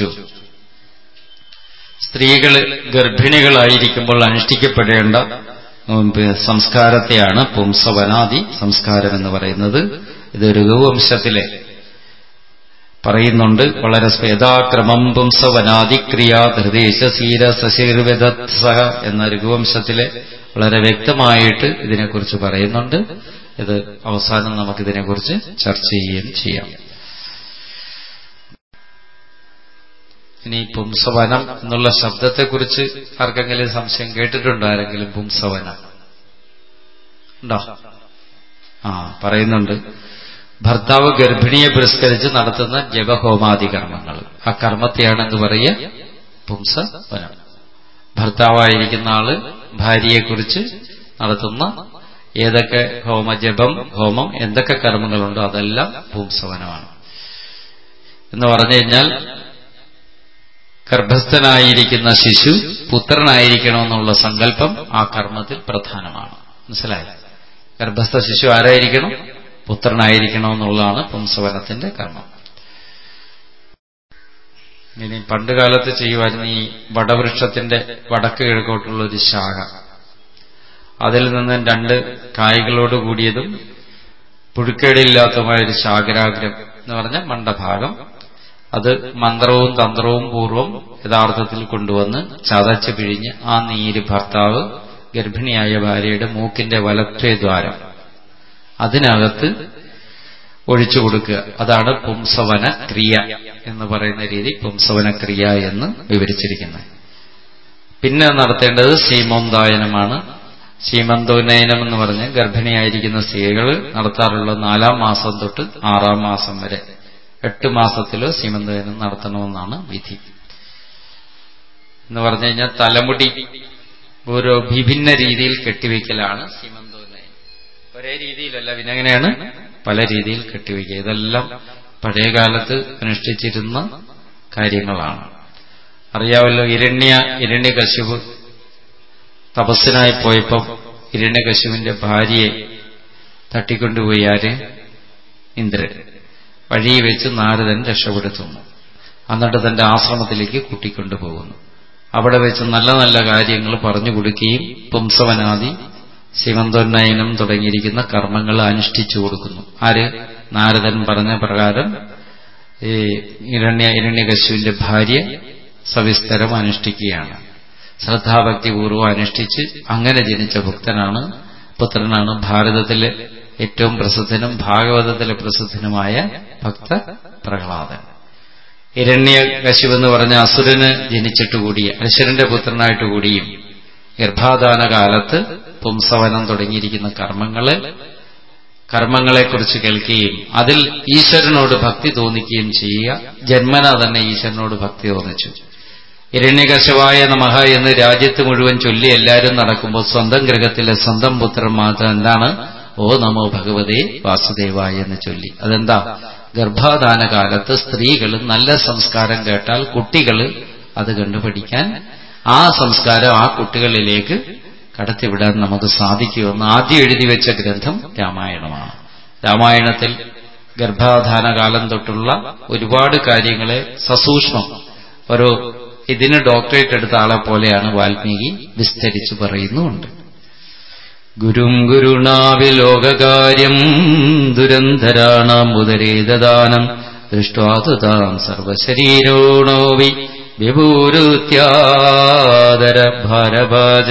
സ്ത്രീകൾ ഗർഭിണികളായിരിക്കുമ്പോൾ അനുഷ്ഠിക്കപ്പെടേണ്ട സംസ്കാരത്തെയാണ് പുംസവനാദി സംസ്കാരം എന്ന് പറയുന്നത് ഇത് രഘുവംശത്തിലെ പറയുന്നുണ്ട് വളരെ സ്വേതാക്രമം പുംസവനാദിക്രിയ ധൃദേശ സീര സശീർവദത്സഹ എന്ന രഘുവംശത്തിലെ വളരെ വ്യക്തമായിട്ട് ഇതിനെക്കുറിച്ച് പറയുന്നുണ്ട് ഇത് അവസാനം നമുക്കിതിനെക്കുറിച്ച് ചർച്ച ചെയ്യുകയും ചെയ്യാം ഇനി പുംസവനം എന്നുള്ള ശബ്ദത്തെക്കുറിച്ച് ആർക്കെങ്കിലും സംശയം കേട്ടിട്ടുണ്ടോ ആരെങ്കിലും പുംസവനം ഉണ്ടോ ആ പറയുന്നുണ്ട് ഭർത്താവ് ഗർഭിണിയെ പുരസ്കരിച്ച് നടത്തുന്ന ജപഹോമാദി കർമ്മങ്ങൾ ആ കർമ്മത്തെയാണ് എന്ത് പറയുക പുംസവനം ഭർത്താവായിരിക്കുന്ന ആള് ഭാര്യയെക്കുറിച്ച് നടത്തുന്ന ഏതൊക്കെ ഹോമജപം ഹോമം എന്തൊക്കെ കർമ്മങ്ങളുണ്ടോ അതെല്ലാം പുംസവനമാണ് എന്ന് പറഞ്ഞു കഴിഞ്ഞാൽ ഗർഭസ്ഥനായിരിക്കുന്ന ശിശു പുത്രനായിരിക്കണമെന്നുള്ള സങ്കല്പം ആ കർമ്മത്തിൽ പ്രധാനമാണ് മനസ്സിലായോ ഗർഭസ്ഥ ശിശു ആരായിരിക്കണം പുത്രനായിരിക്കണമെന്നുള്ളതാണ് പുംസവനത്തിന്റെ കർമ്മം ഇനി പണ്ടുകാലത്ത് ചെയ്യുമായിരുന്നു ഈ വടവൃക്ഷത്തിന്റെ വടക്ക് കിഴക്കോട്ടുള്ള ഒരു ശാഖ അതിൽ നിന്ന് രണ്ട് കായ്കളോട് കൂടിയതും പുഴുക്കേടില്ലാത്തതുമായ ഒരു ശാഖരാഗ്രം എന്ന് പറഞ്ഞ മണ്ടഭാഗം അത് മന്ത്രവും തന്ത്രവും പൂർവ്വം യഥാർത്ഥത്തിൽ കൊണ്ടുവന്ന് ചതച്ച് പിഴിഞ്ഞ് ആ നീര് ഭർത്താവ് ഗർഭിണിയായ ഭാര്യയുടെ മൂക്കിന്റെ വലത്തേ ദ്വാരം അതിനകത്ത് ഒഴിച്ചു കൊടുക്കുക അതാണ് പുംസവന ക്രിയ എന്ന് പറയുന്ന രീതി പുംസവന ക്രിയ എന്ന് വിവരിച്ചിരിക്കുന്നത് പിന്നെ നടത്തേണ്ടത് സീമോന്തായനമാണ് സീമന്തോന്നയനം എന്ന് പറഞ്ഞ് ഗർഭിണിയായിരിക്കുന്ന സ്ത്രീകൾ നടത്താറുള്ള നാലാം മാസം തൊട്ട് ആറാം മാസം വരെ എട്ട് മാസത്തിലോ സീമന്തോയനം നടത്തണമെന്നാണ് വിധി എന്ന് പറഞ്ഞു കഴിഞ്ഞാൽ തലമുടി ഓരോ വിഭിന്ന രീതിയിൽ കെട്ടിവെക്കലാണ് സീമന്തോന്നയനം ഒരേ രീതിയിലല്ല പിന്നെ എങ്ങനെയാണ് പല രീതിയിൽ കെട്ടിവെക്കുക ഇതെല്ലാം പഴയകാലത്ത് അനുഷ്ഠിച്ചിരുന്ന കാര്യങ്ങളാണ് അറിയാമല്ലോ ഇരണ്യ ഇരണ്യകശിപ് തപസ്സിനായി പോയപ്പം ഇരണ്യകശുവിന്റെ ഭാര്യയെ തട്ടിക്കൊണ്ടുപോയി ആര് ഇന്ദ്രൻ വഴി വെച്ച് നാരദൻ രക്ഷപ്പെടുത്തുന്നു എന്നിട്ട് തന്റെ ആശ്രമത്തിലേക്ക് കൂട്ടിക്കൊണ്ടുപോകുന്നു അവിടെ വെച്ച് നല്ല നല്ല കാര്യങ്ങൾ പറഞ്ഞു കൊടുക്കുകയും പുംസവനാദി ശിവന്തോന്നയനം തുടങ്ങിയിരിക്കുന്ന കർമ്മങ്ങൾ അനുഷ്ഠിച്ചു കൊടുക്കുന്നു ആര് നാരദൻ പറഞ്ഞ പ്രകാരം ഈ ഇരണ്യ ഇരണ്യകശുവിന്റെ ഭാര്യ സവിസ്തരം അനുഷ്ഠിക്കുകയാണ് ശ്രദ്ധാഭക്തിപൂർവ്വം അനുഷ്ഠിച്ച് അങ്ങനെ ജനിച്ച ഭക്തനാണ് പുത്രനാണ് ഭാരതത്തിലെ ഏറ്റവും പ്രസിദ്ധനും ഭാഗവതത്തിലെ പ്രസിദ്ധനുമായ ഭക്ത പ്രഹ്ലാദൻ ഇരണ്യകശു എന്ന് പറഞ്ഞ അസുരന് ജനിച്ചിട്ടുകൂടിയ അസുരന്റെ പുത്രനായിട്ട് കൂടിയും ഗർഭാധാന കാലത്ത് പുംസവനം തുടങ്ങിയിരിക്കുന്ന കർമ്മങ്ങള് കർമ്മങ്ങളെക്കുറിച്ച് കേൾക്കുകയും അതിൽ ഈശ്വരനോട് ഭക്തി തോന്നിക്കുകയും ചെയ്യുക ജന്മന തന്നെ ഈശ്വരനോട് ഭക്തി തോന്നിച്ചു ഹിരണ്യകശവായ നമഹ എന്ന് രാജ്യത്ത് മുഴുവൻ ചൊല്ലി എല്ലാവരും നടക്കുമ്പോൾ സ്വന്തം ഗൃഹത്തിലെ സ്വന്തം പുത്രൻ മാത്രം എന്താണ് ഓ നമോ ഭഗവതേ വാസുദേവായ എന്ന് ചൊല്ലി അതെന്താ ഗർഭാധാന കാലത്ത് സ്ത്രീകൾ നല്ല സംസ്കാരം കേട്ടാൽ കുട്ടികൾ അത് കണ്ടുപഠിക്കാൻ ആ സംസ്കാരം ആ കുട്ടികളിലേക്ക് കടത്തിവിടാൻ നമുക്ക് സാധിക്കുമെന്ന് ആദ്യം എഴുതി വെച്ച ഗ്രന്ഥം രാമായണമാണ് രാമായണത്തിൽ ഗർഭാധാന കാലം തൊട്ടുള്ള ഒരുപാട് കാര്യങ്ങളെ സസൂക്ഷ്മം ഒരു ഇതിന് ഡോക്ടറേറ്റ് എടുത്ത ആളെ പോലെയാണ് വാൽമീകി വിസ്തരിച്ചു പറയുന്നുമുണ്ട് ഗുരും ഗുരുണാവിലോകാര്യം ദുരന്തരാണാം ഉദരേദാനം ദൃഷ്ടാതുതാം സർവശരീരോണോവി വിഭൂരുത്യാദര ഭാരഭാജ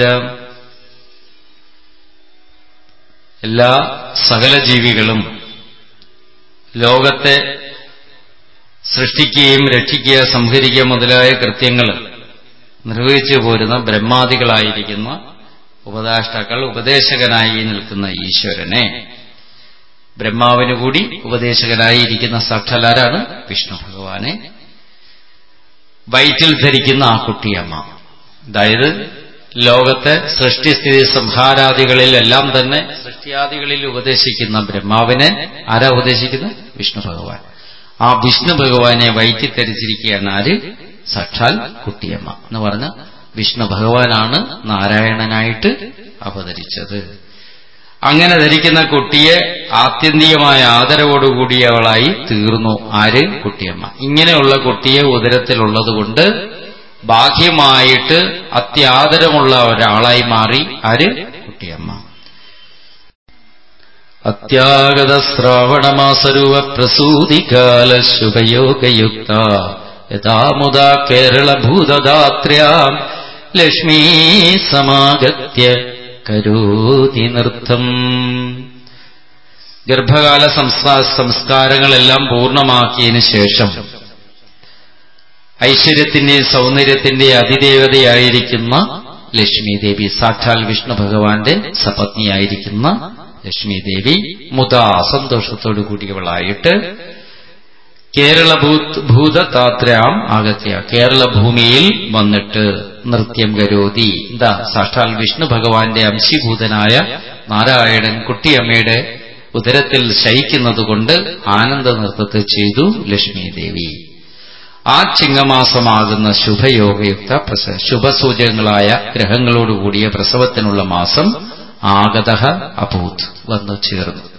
എല്ലാ സകല ജീവികളും ലോകത്തെ സൃഷ്ടിക്കുകയും രക്ഷിക്കുക സംഹരിക്കുക മുതലായ കൃത്യങ്ങൾ നിർവഹിച്ചു പോരുന്ന ബ്രഹ്മാദികളായിരിക്കുന്ന ഉപദേഷ്ടാക്കൾ ഉപദേശകനായി നിൽക്കുന്ന ഈശ്വരനെ ബ്രഹ്മാവിന് കൂടി ഉപദേശകനായി ഇരിക്കുന്ന സാക്ഷാലാരാണ് വിഷ്ണു ഭഗവാനെ വയറ്റിൽ ധരിക്കുന്ന ആ കുട്ടിയമ്മ അതായത് ലോകത്തെ സൃഷ്ടിസ്ഥിതി സംഹാരാദികളിലെല്ലാം തന്നെ സൃഷ്ടിയാദികളിൽ ഉപദേശിക്കുന്ന ബ്രഹ്മാവിനെ ആരാ ഉപദേശിക്കുന്നത് വിഷ്ണു ഭഗവാൻ ആ വിഷ്ണു ഭഗവാനെ വയറ്റിൽ ധരിച്ചിരിക്കുകയാണ് ആര് സാക്ഷാൽ കുട്ടിയമ്മ എന്ന് പറഞ്ഞ വിഷ്ണു ഭഗവാനാണ് നാരായണനായിട്ട് അവതരിച്ചത് അങ്ങനെ ധരിക്കുന്ന കുട്ടിയെ ആത്യന്തികമായ ആദരവോടുകൂടിയവളായി തീർന്നു ആര് കുട്ടിയമ്മ ഇങ്ങനെയുള്ള കുട്ടിയെ ഉദരത്തിലുള്ളതുകൊണ്ട് ബാഹ്യമായിട്ട് അത്യാദരമുള്ള ഒരാളായി മാറി ആര് കുട്ടിയമ്മ അത്യാഗത ശ്രാവണമാസരുവ പ്രസൂതികാല ശുഭയോഗയുക്ത യഥാമുദാ കേരളഭൂതദാത്ര്യാം ലക്ഷ്മീ സമാഗത്യ കരോതി നൃത്തം ഗർഭകാല സംസ്കാരങ്ങളെല്ലാം പൂർണ്ണമാക്കിയതിനു ശേഷം ഐശ്വര്യത്തിന്റെയും സൗന്ദര്യത്തിന്റെയും അതിദേവതയായിരിക്കുന്ന ലക്ഷ്മി ദേവി സാക്ഷാൽ വിഷ്ണു ഭഗവാന്റെ സപത്നിയായിരിക്കുന്ന ലക്ഷ്മി ദേവി മുതാ സന്തോഷത്തോടു കൂടിയവളായിട്ട് കേരള ഭൂതതാത്രാം ആകത്യ കേരള ഭൂമിയിൽ വന്നിട്ട് നൃത്യം കരോതി എന്താ സാക്ഷാൽ വിഷ്ണു ഭഗവാന്റെ അംശീഭൂതനായ നാരായണൻ കുട്ടിയമ്മയുടെ ഉദരത്തിൽ ശയിക്കുന്നതുകൊണ്ട് ആനന്ദ നൃത്തത്തെ ചെയ്തു ലക്ഷ്മി ദേവി ആ ചിങ്ങമാസമാകുന്ന ശുഭയോഗയുക്ത പ്രസ ശുഭസൂചകങ്ങളായ ഗ്രഹങ്ങളോടുകൂടിയ പ്രസവത്തിനുള്ള മാസം ആഗത അഭൂത് വന്നു ചേർന്നു